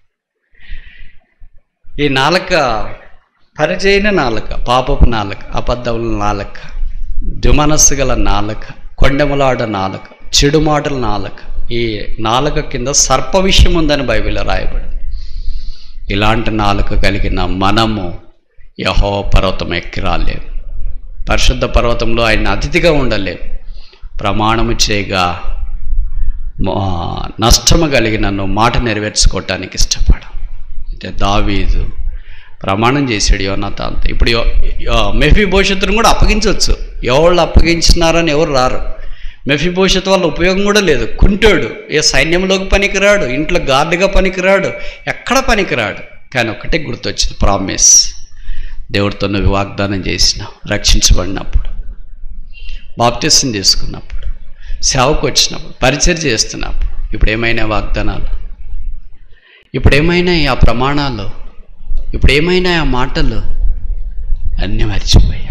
ఈ నాలుక పరిచయన నాలుక పాపపు నాలుక అబద్ధముల నాలుక దుమనస్సు గల నాలుక కొండెములాడ నాలుక చెడు మాటల నాలుక ఈ నాలుక కింద సర్ప విషయం ఉందని బైబిల్లో రాయబడి ఇలాంటి నాలుక కలిగిన మనము యహో పర్వతం ఎక్కి రాలేము పరిశుద్ధ పర్వతంలో ఆయన అతిథిగా ఉండలేము ప్రమాణము చేయగా మా- నష్టము కలిగిన మాట నెరవేర్చుకోవటానికి ఇష్టపడం అంటే దావీదు ప్రమాణం చేశాడు యోనాథాంతో ఇప్పుడు యో- యో- మెఫీ భవిష్యత్తును కూడా అప్పగించవచ్చు ఎవళ్ళు అప్పగించినారని ఎవరు రారు మెఫీ భవిష్యత్తు వల్ల ఉపయోగం కూడా లేదు కుంటాడు ఏ సైన్యంలోకి పనికిరాడు ఇంట్లో గార్డుగా పనికిరాడు ఎక్కడ పనికిరాడు కానీ ఒక్కటే గుర్తొచ్చింది ప్రామిస్ దేవుడితో నువ్వు వాగ్దానం చేసినావు రక్షించబడినప్పుడు బాప్తిసం తీసుకున్నప్పుడు సేవకు వచ్చినప్పుడు పరిచయం చేస్తున్నప్పుడు ఇప్పుడు ఏమైనా వాగ్దానాలు ఇప్పుడు ఏమైనా ఆ ప్రమాణాలు ఇప్పుడు ఏమైనా ఆ మాటలు అన్నీ మర్చిపోయా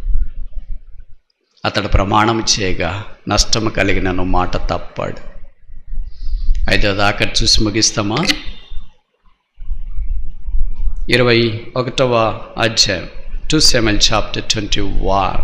అతడు ప్రమాణం చేయగా నష్టము కలిగిన మాట తప్పాడు అయితే దాకా చూసి ముగిస్తామా ఇరవై ఒకటవ అధ్యాయం two Samuel chapter twenty one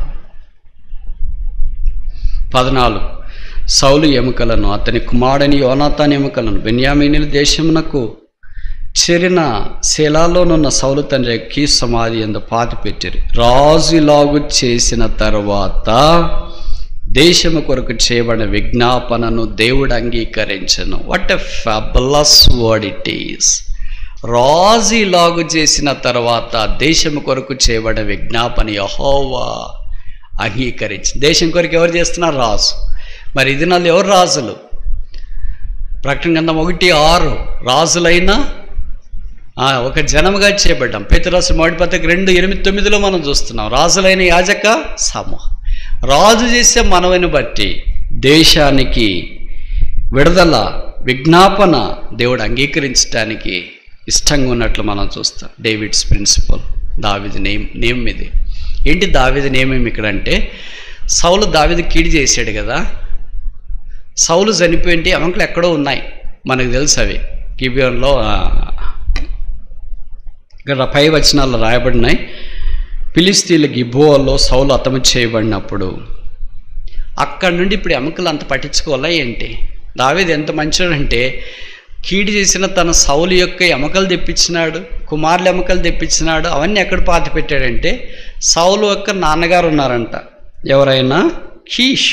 పద్నాలుగు సౌలు ఎముకలను అతని కుమారుని యోనాతాన్ ఎముకలను బెన్యామీనుల దేశమునకు చెరిన శిలాలోనున్న సౌలు తండ్రి కీ సమాధి ఎందు పాతి పెట్టిరి రాజులాగు చేసిన తర్వాత దేశము కొరకు చేయబడిన విజ్ఞాపనను దేవుడు అంగీకరించను what a fabulous word it is రాజులాగు చేసిన తర్వాత దేశము కొరకు చేయబడిన విజ్ఞాపన యహోవా అంగీకరించి దేశం కొరకు ఎవరు చేస్తున్నారు రాజు మరి ఇది నాళ్ళు ఎవరు రాజులు ప్రకటన గ్రంథం ఒకటి ఆరు రాజులైన ఆ, ఒక జనముగా చేపడ్డాం పేతురాసు మోడిపత్రిక రెండు ఎనిమిది తొమ్మిదిలో మనం చూస్తున్నాం రాజులైన యాజక సమూహం రాజు చేసే మనవని బట్టి దేశానికి విడుదల విజ్ఞాపన దేవుడు అంగీకరించడానికి ఇష్టంగా ఉన్నట్లు మనం చూస్తాం డేవిడ్స్ ప్రిన్సిపల్ దావిది నేమ్ నేమ్ ఇది ఏంటి దావిది నేమేమి ఇక్కడ అంటే సౌలు దావిది కీడి చేశాడు కదా సౌలు చనిపోయింటి అవంకులు ఎక్కడో ఉన్నాయి మనకు తెలుసు అవి గిబియన్లో ఆ, ఇక్కడ పై వచనాల్లో రాయబడినాయి ఫిలిస్తీన్ల గిబోలో సౌలు అతము చేయబడినప్పుడు అక్కడ నుండి ఇప్పుడు ఎముకలు అంత పట్టించుకోవాలా ఏంటి దావేది ఎంత మంచివాడంటే కీడి చేసిన తన సౌలు యొక్క ఎముకలు తెప్పించినాడు కుమారుల ఎముకలు తెప్పించినాడు అవన్నీ ఎక్కడ పాతి పెట్టాడంటే సౌలు యొక్క నాన్నగారు ఉన్నారంట ఎవరైనా కీష్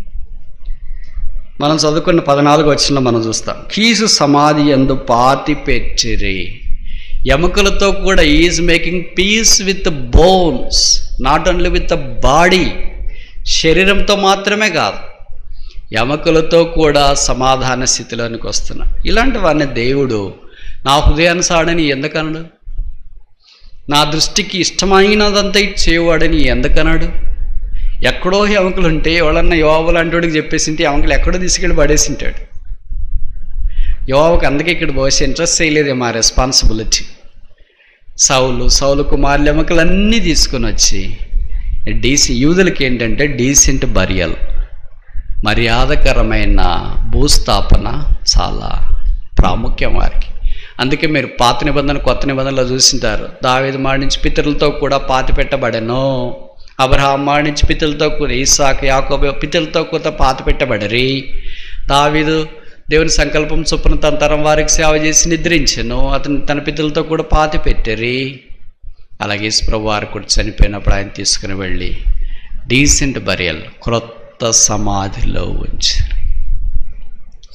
మనం చదువుకున్న పద్నాలుగు వచ్చిన మనం చూస్తాం కీసు సమాధి ఎందు పాతి పెట్టిరి ఎముకలతో కూడా is making peace with bones not only with the body శరీరంతో మాత్రమే కాదు ఎముకలతో కూడా సమాధాన స్థితిలోనికి వస్తున్నాడు ఇలాంటివన్నీ దేవుడు నా హృదయానుసాడని ఎందుకనడు నా దృష్టికి ఇష్టమైనదంతా ఇది చేయవాడని ఎందుకన్నాడు ఎక్కడో ఎముకలు ఉంటే ఎవడన్నా యోవ లాంటివాడికి చెప్పేసింటే ఎముకలు ఎక్కడో తీసుకెళ్ళి పడేసింటాడు యోవకు అందుకే ఇక్కడ పోసి ఇంట్రెస్ట్ చేయలేదే మా రెస్పాన్సిబిలిటీ సౌలు సౌలు కుమారులు ఎముకలన్నీ తీసుకొని వచ్చి డీసీ యూదులకి ఏంటంటే డీసెంట్ బరియల్ మర్యాదకరమైన భూస్థాపన చాలా ప్రాముఖ్యం వారికి అందుకే మీరు పాత నిబంధన కొత్త నిబంధనలో చూసింటారు దావేది మాడించి పితరులతో కూడా పాతి పెట్టబడెను అబ్రహాం మాడించి పితరులతో కూడా ఇసాక్ యాకోబు పితరులతో కూడా పాతి పెట్టబడరి దావీదు దేవుని సంకల్పం చొప్పున తన తరం వారికి సేవ చేసి నిద్రించెను అతను తన పితరులతో కూడా పాతి పెట్టరి అలాగే యేసుప్రభు వారు కూడా చనిపోయినప్పుడు ఆయన తీసుకుని వెళ్ళి డీసెంట్ బరియల్ క్రొత్త సమాధిలో ఉంచారు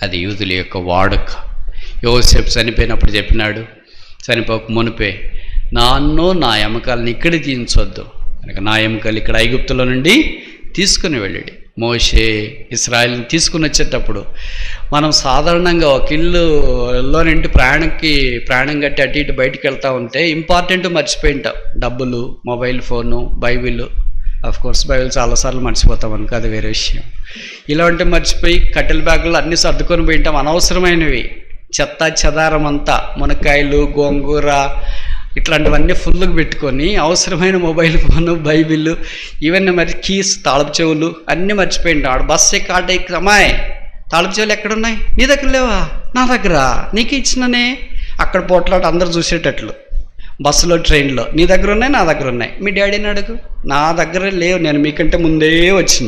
అది యూదుల యొక్క వాడుక యోసేపు చనిపోయినప్పుడు చెప్పినాడు చనిపోక మునిపే నాన్నో నా ఎముకల్ని ఇక్కడ తీయించొద్దు కనుక నా ఎముకలు ఇక్కడ ఐగుప్తులో నుండి తీసుకుని వెళ్ళాడు మోషే ఇస్రాయల్ని తీసుకుని వచ్చేటప్పుడు మనం సాధారణంగా ఒక ఇల్లులో నుండి ప్రయాణంకి ప్రయాణం కట్టి అటు ఇటు బయటికి వెళ్తూ ఉంటే ఇంపార్టెంట్ మర్చిపోయి ఉంటాం డబ్బులు mobile phone bible of course bible చాలాసార్లు మర్చిపోతాం అనుకో అది వేరే విషయం ఇలా ఉంటే మర్చిపోయి కట్టెల బ్యాగులు అన్నీ సర్దుకొని పోయింటాం అనవసరమైనవి చెత్త చెదారం అంతా మునక్కాయలు గోంగూర ఇట్లాంటివన్నీ ఫుల్గా పెట్టుకొని అవసరమైన మొబైల్ ఫోను బైబిల్ ఇవన్నీ మరి కీస్ తాళపు చెవులు అన్నీ మర్చిపోయింటాం ఆడ బస్సు ఎక్కి ఆటో ఎక్కి అమ్మాయి తాళపు చెవులు ఎక్కడున్నాయి నీ దగ్గర లేవా నా దగ్గర నీకు ఇచ్చిననే అక్కడ పోట్లాట అందరు చూసేటట్లు బస్సులో ట్రైన్లో నీ దగ్గర ఉన్నాయి నా దగ్గర ఉన్నాయి మీ డాడీని అడుగు నా దగ్గర లేవు నేను మీకంటే ముందే వచ్చిన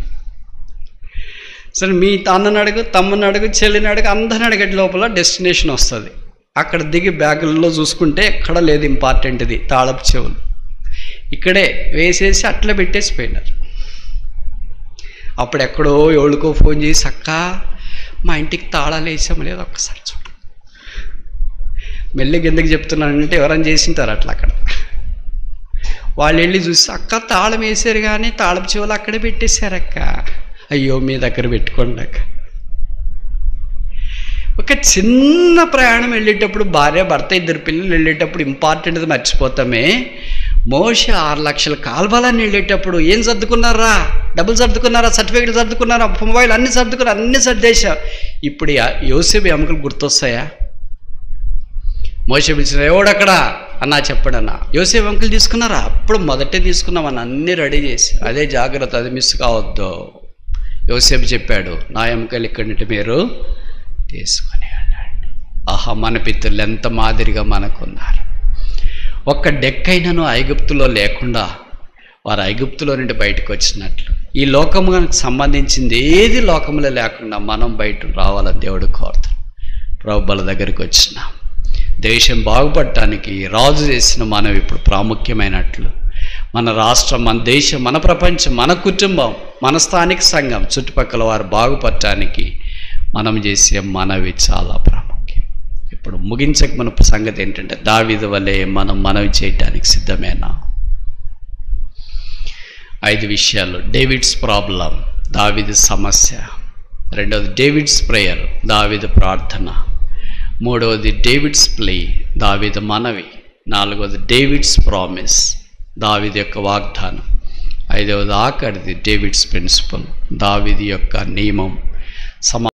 సరే మీ అన్నని అడుగు తమ్ముని అడుగు చెల్లిని అడుగు అందరిని అడిగేటి లోపల డెస్టినేషన్ వస్తుంది అక్కడ దిగి బ్యాగుల్లో చూసుకుంటే ఎక్కడ లేదు ఇంపార్టెంట్ది తాళపు చెవులు ఇక్కడే వేసేసి అట్లా పెట్టేసి పోయినారు అప్పుడు ఎక్కడో ఎవరికో ఫోన్ చేసి అక్క మా ఇంటికి తాళాలు వేసాం లేదు ఒక్కసారి చూడు మెల్లిగా ఎందుకు చెప్తున్నానంటే ఎవరైనా చేసింటారు అట్లా అక్కడ వాళ్ళు వెళ్ళి చూసి అక్క తాళం వేసారు కానీ తాళపు చెవులు అక్కడే పెట్టేశారు అక్క అయ్యో మీ దగ్గర పెట్టుకోండి అక్క ఒక చిన్న ప్రయాణం వెళ్ళేటప్పుడు భార్య భర్త ఇద్దరు పిల్లలు వెళ్ళేటప్పుడు ఇంపార్టెంట్ది మర్చిపోతామే మోష ఆరు లక్షల కాల్వాలని వెళ్ళేటప్పుడు ఏం సర్దుకున్నారా డబ్బులు సర్దుకున్నారా సర్టిఫికేట్లు సర్దుకున్నారా మొబైల్ అన్ని సర్దుకున్నారు అన్ని సర్దేశా ఇప్పుడు యోసేపు ఎముకలు గుర్తొస్తాయా మోస పిలిచిన ఎవడక్కడ అన్నా చెప్పడన్నా యోసేపు అంకులు తీసుకున్నారా అప్పుడు మొదటే తీసుకున్నామని అన్నీ రెడీ చేసి అదే జాగ్రత్త అది మిస్ కావద్దు యోసేపు చెప్పాడు నా ఎముకలు ఇక్కడి నుండి మీరు తీసుకొని వెళ్ళండి ఆహా మన పితృలు ఎంత మాదిరిగా మనకున్నారు ఒక్క డెక్కైనను ఐగుప్తులో లేకుండా వారు ఐగుప్తులో నుండి బయటకు వచ్చినట్లు ఈ లోకమునికి సంబంధించింది ఏది లోకములో లేకుండా మనం బయట రావాలని దేవుడు కోరుతాడు ప్రభుల దగ్గరికి వచ్చినాం దేశం బాగుపడటానికి రాజు చేసిన మనం ఇప్పుడు ప్రాముఖ్యమైనట్లు మన రాష్ట్రం మన దేశం మన ప్రపంచం మన కుటుంబం మన స్థానిక సంఘం చుట్టుపక్కల వారు బాగుపడటానికి మనం చేసే మనవి చాలా ప్రాముఖ్యం ఇప్పుడు ముగించక మన సంగతి ఏంటంటే దావిది వలె మనం మనవి చేయటానికి సిద్ధమేనా ఐదు విషయాలు డేవిడ్స్ ప్రాబ్లం దావిది సమస్య రెండవది డేవిడ్స్ ప్రేయర్ దావిది ప్రార్థన మూడవది డేవిడ్స్ ప్లే దావిది మనవి నాలుగవది డేవిడ్స్ ప్రామిస్ దావిది యొక్క వాగ్దానం ఐదవది ఆఖరిది డేవిడ్స్ ప్రిన్సిపల్ దావిది యొక్క నియమం సమా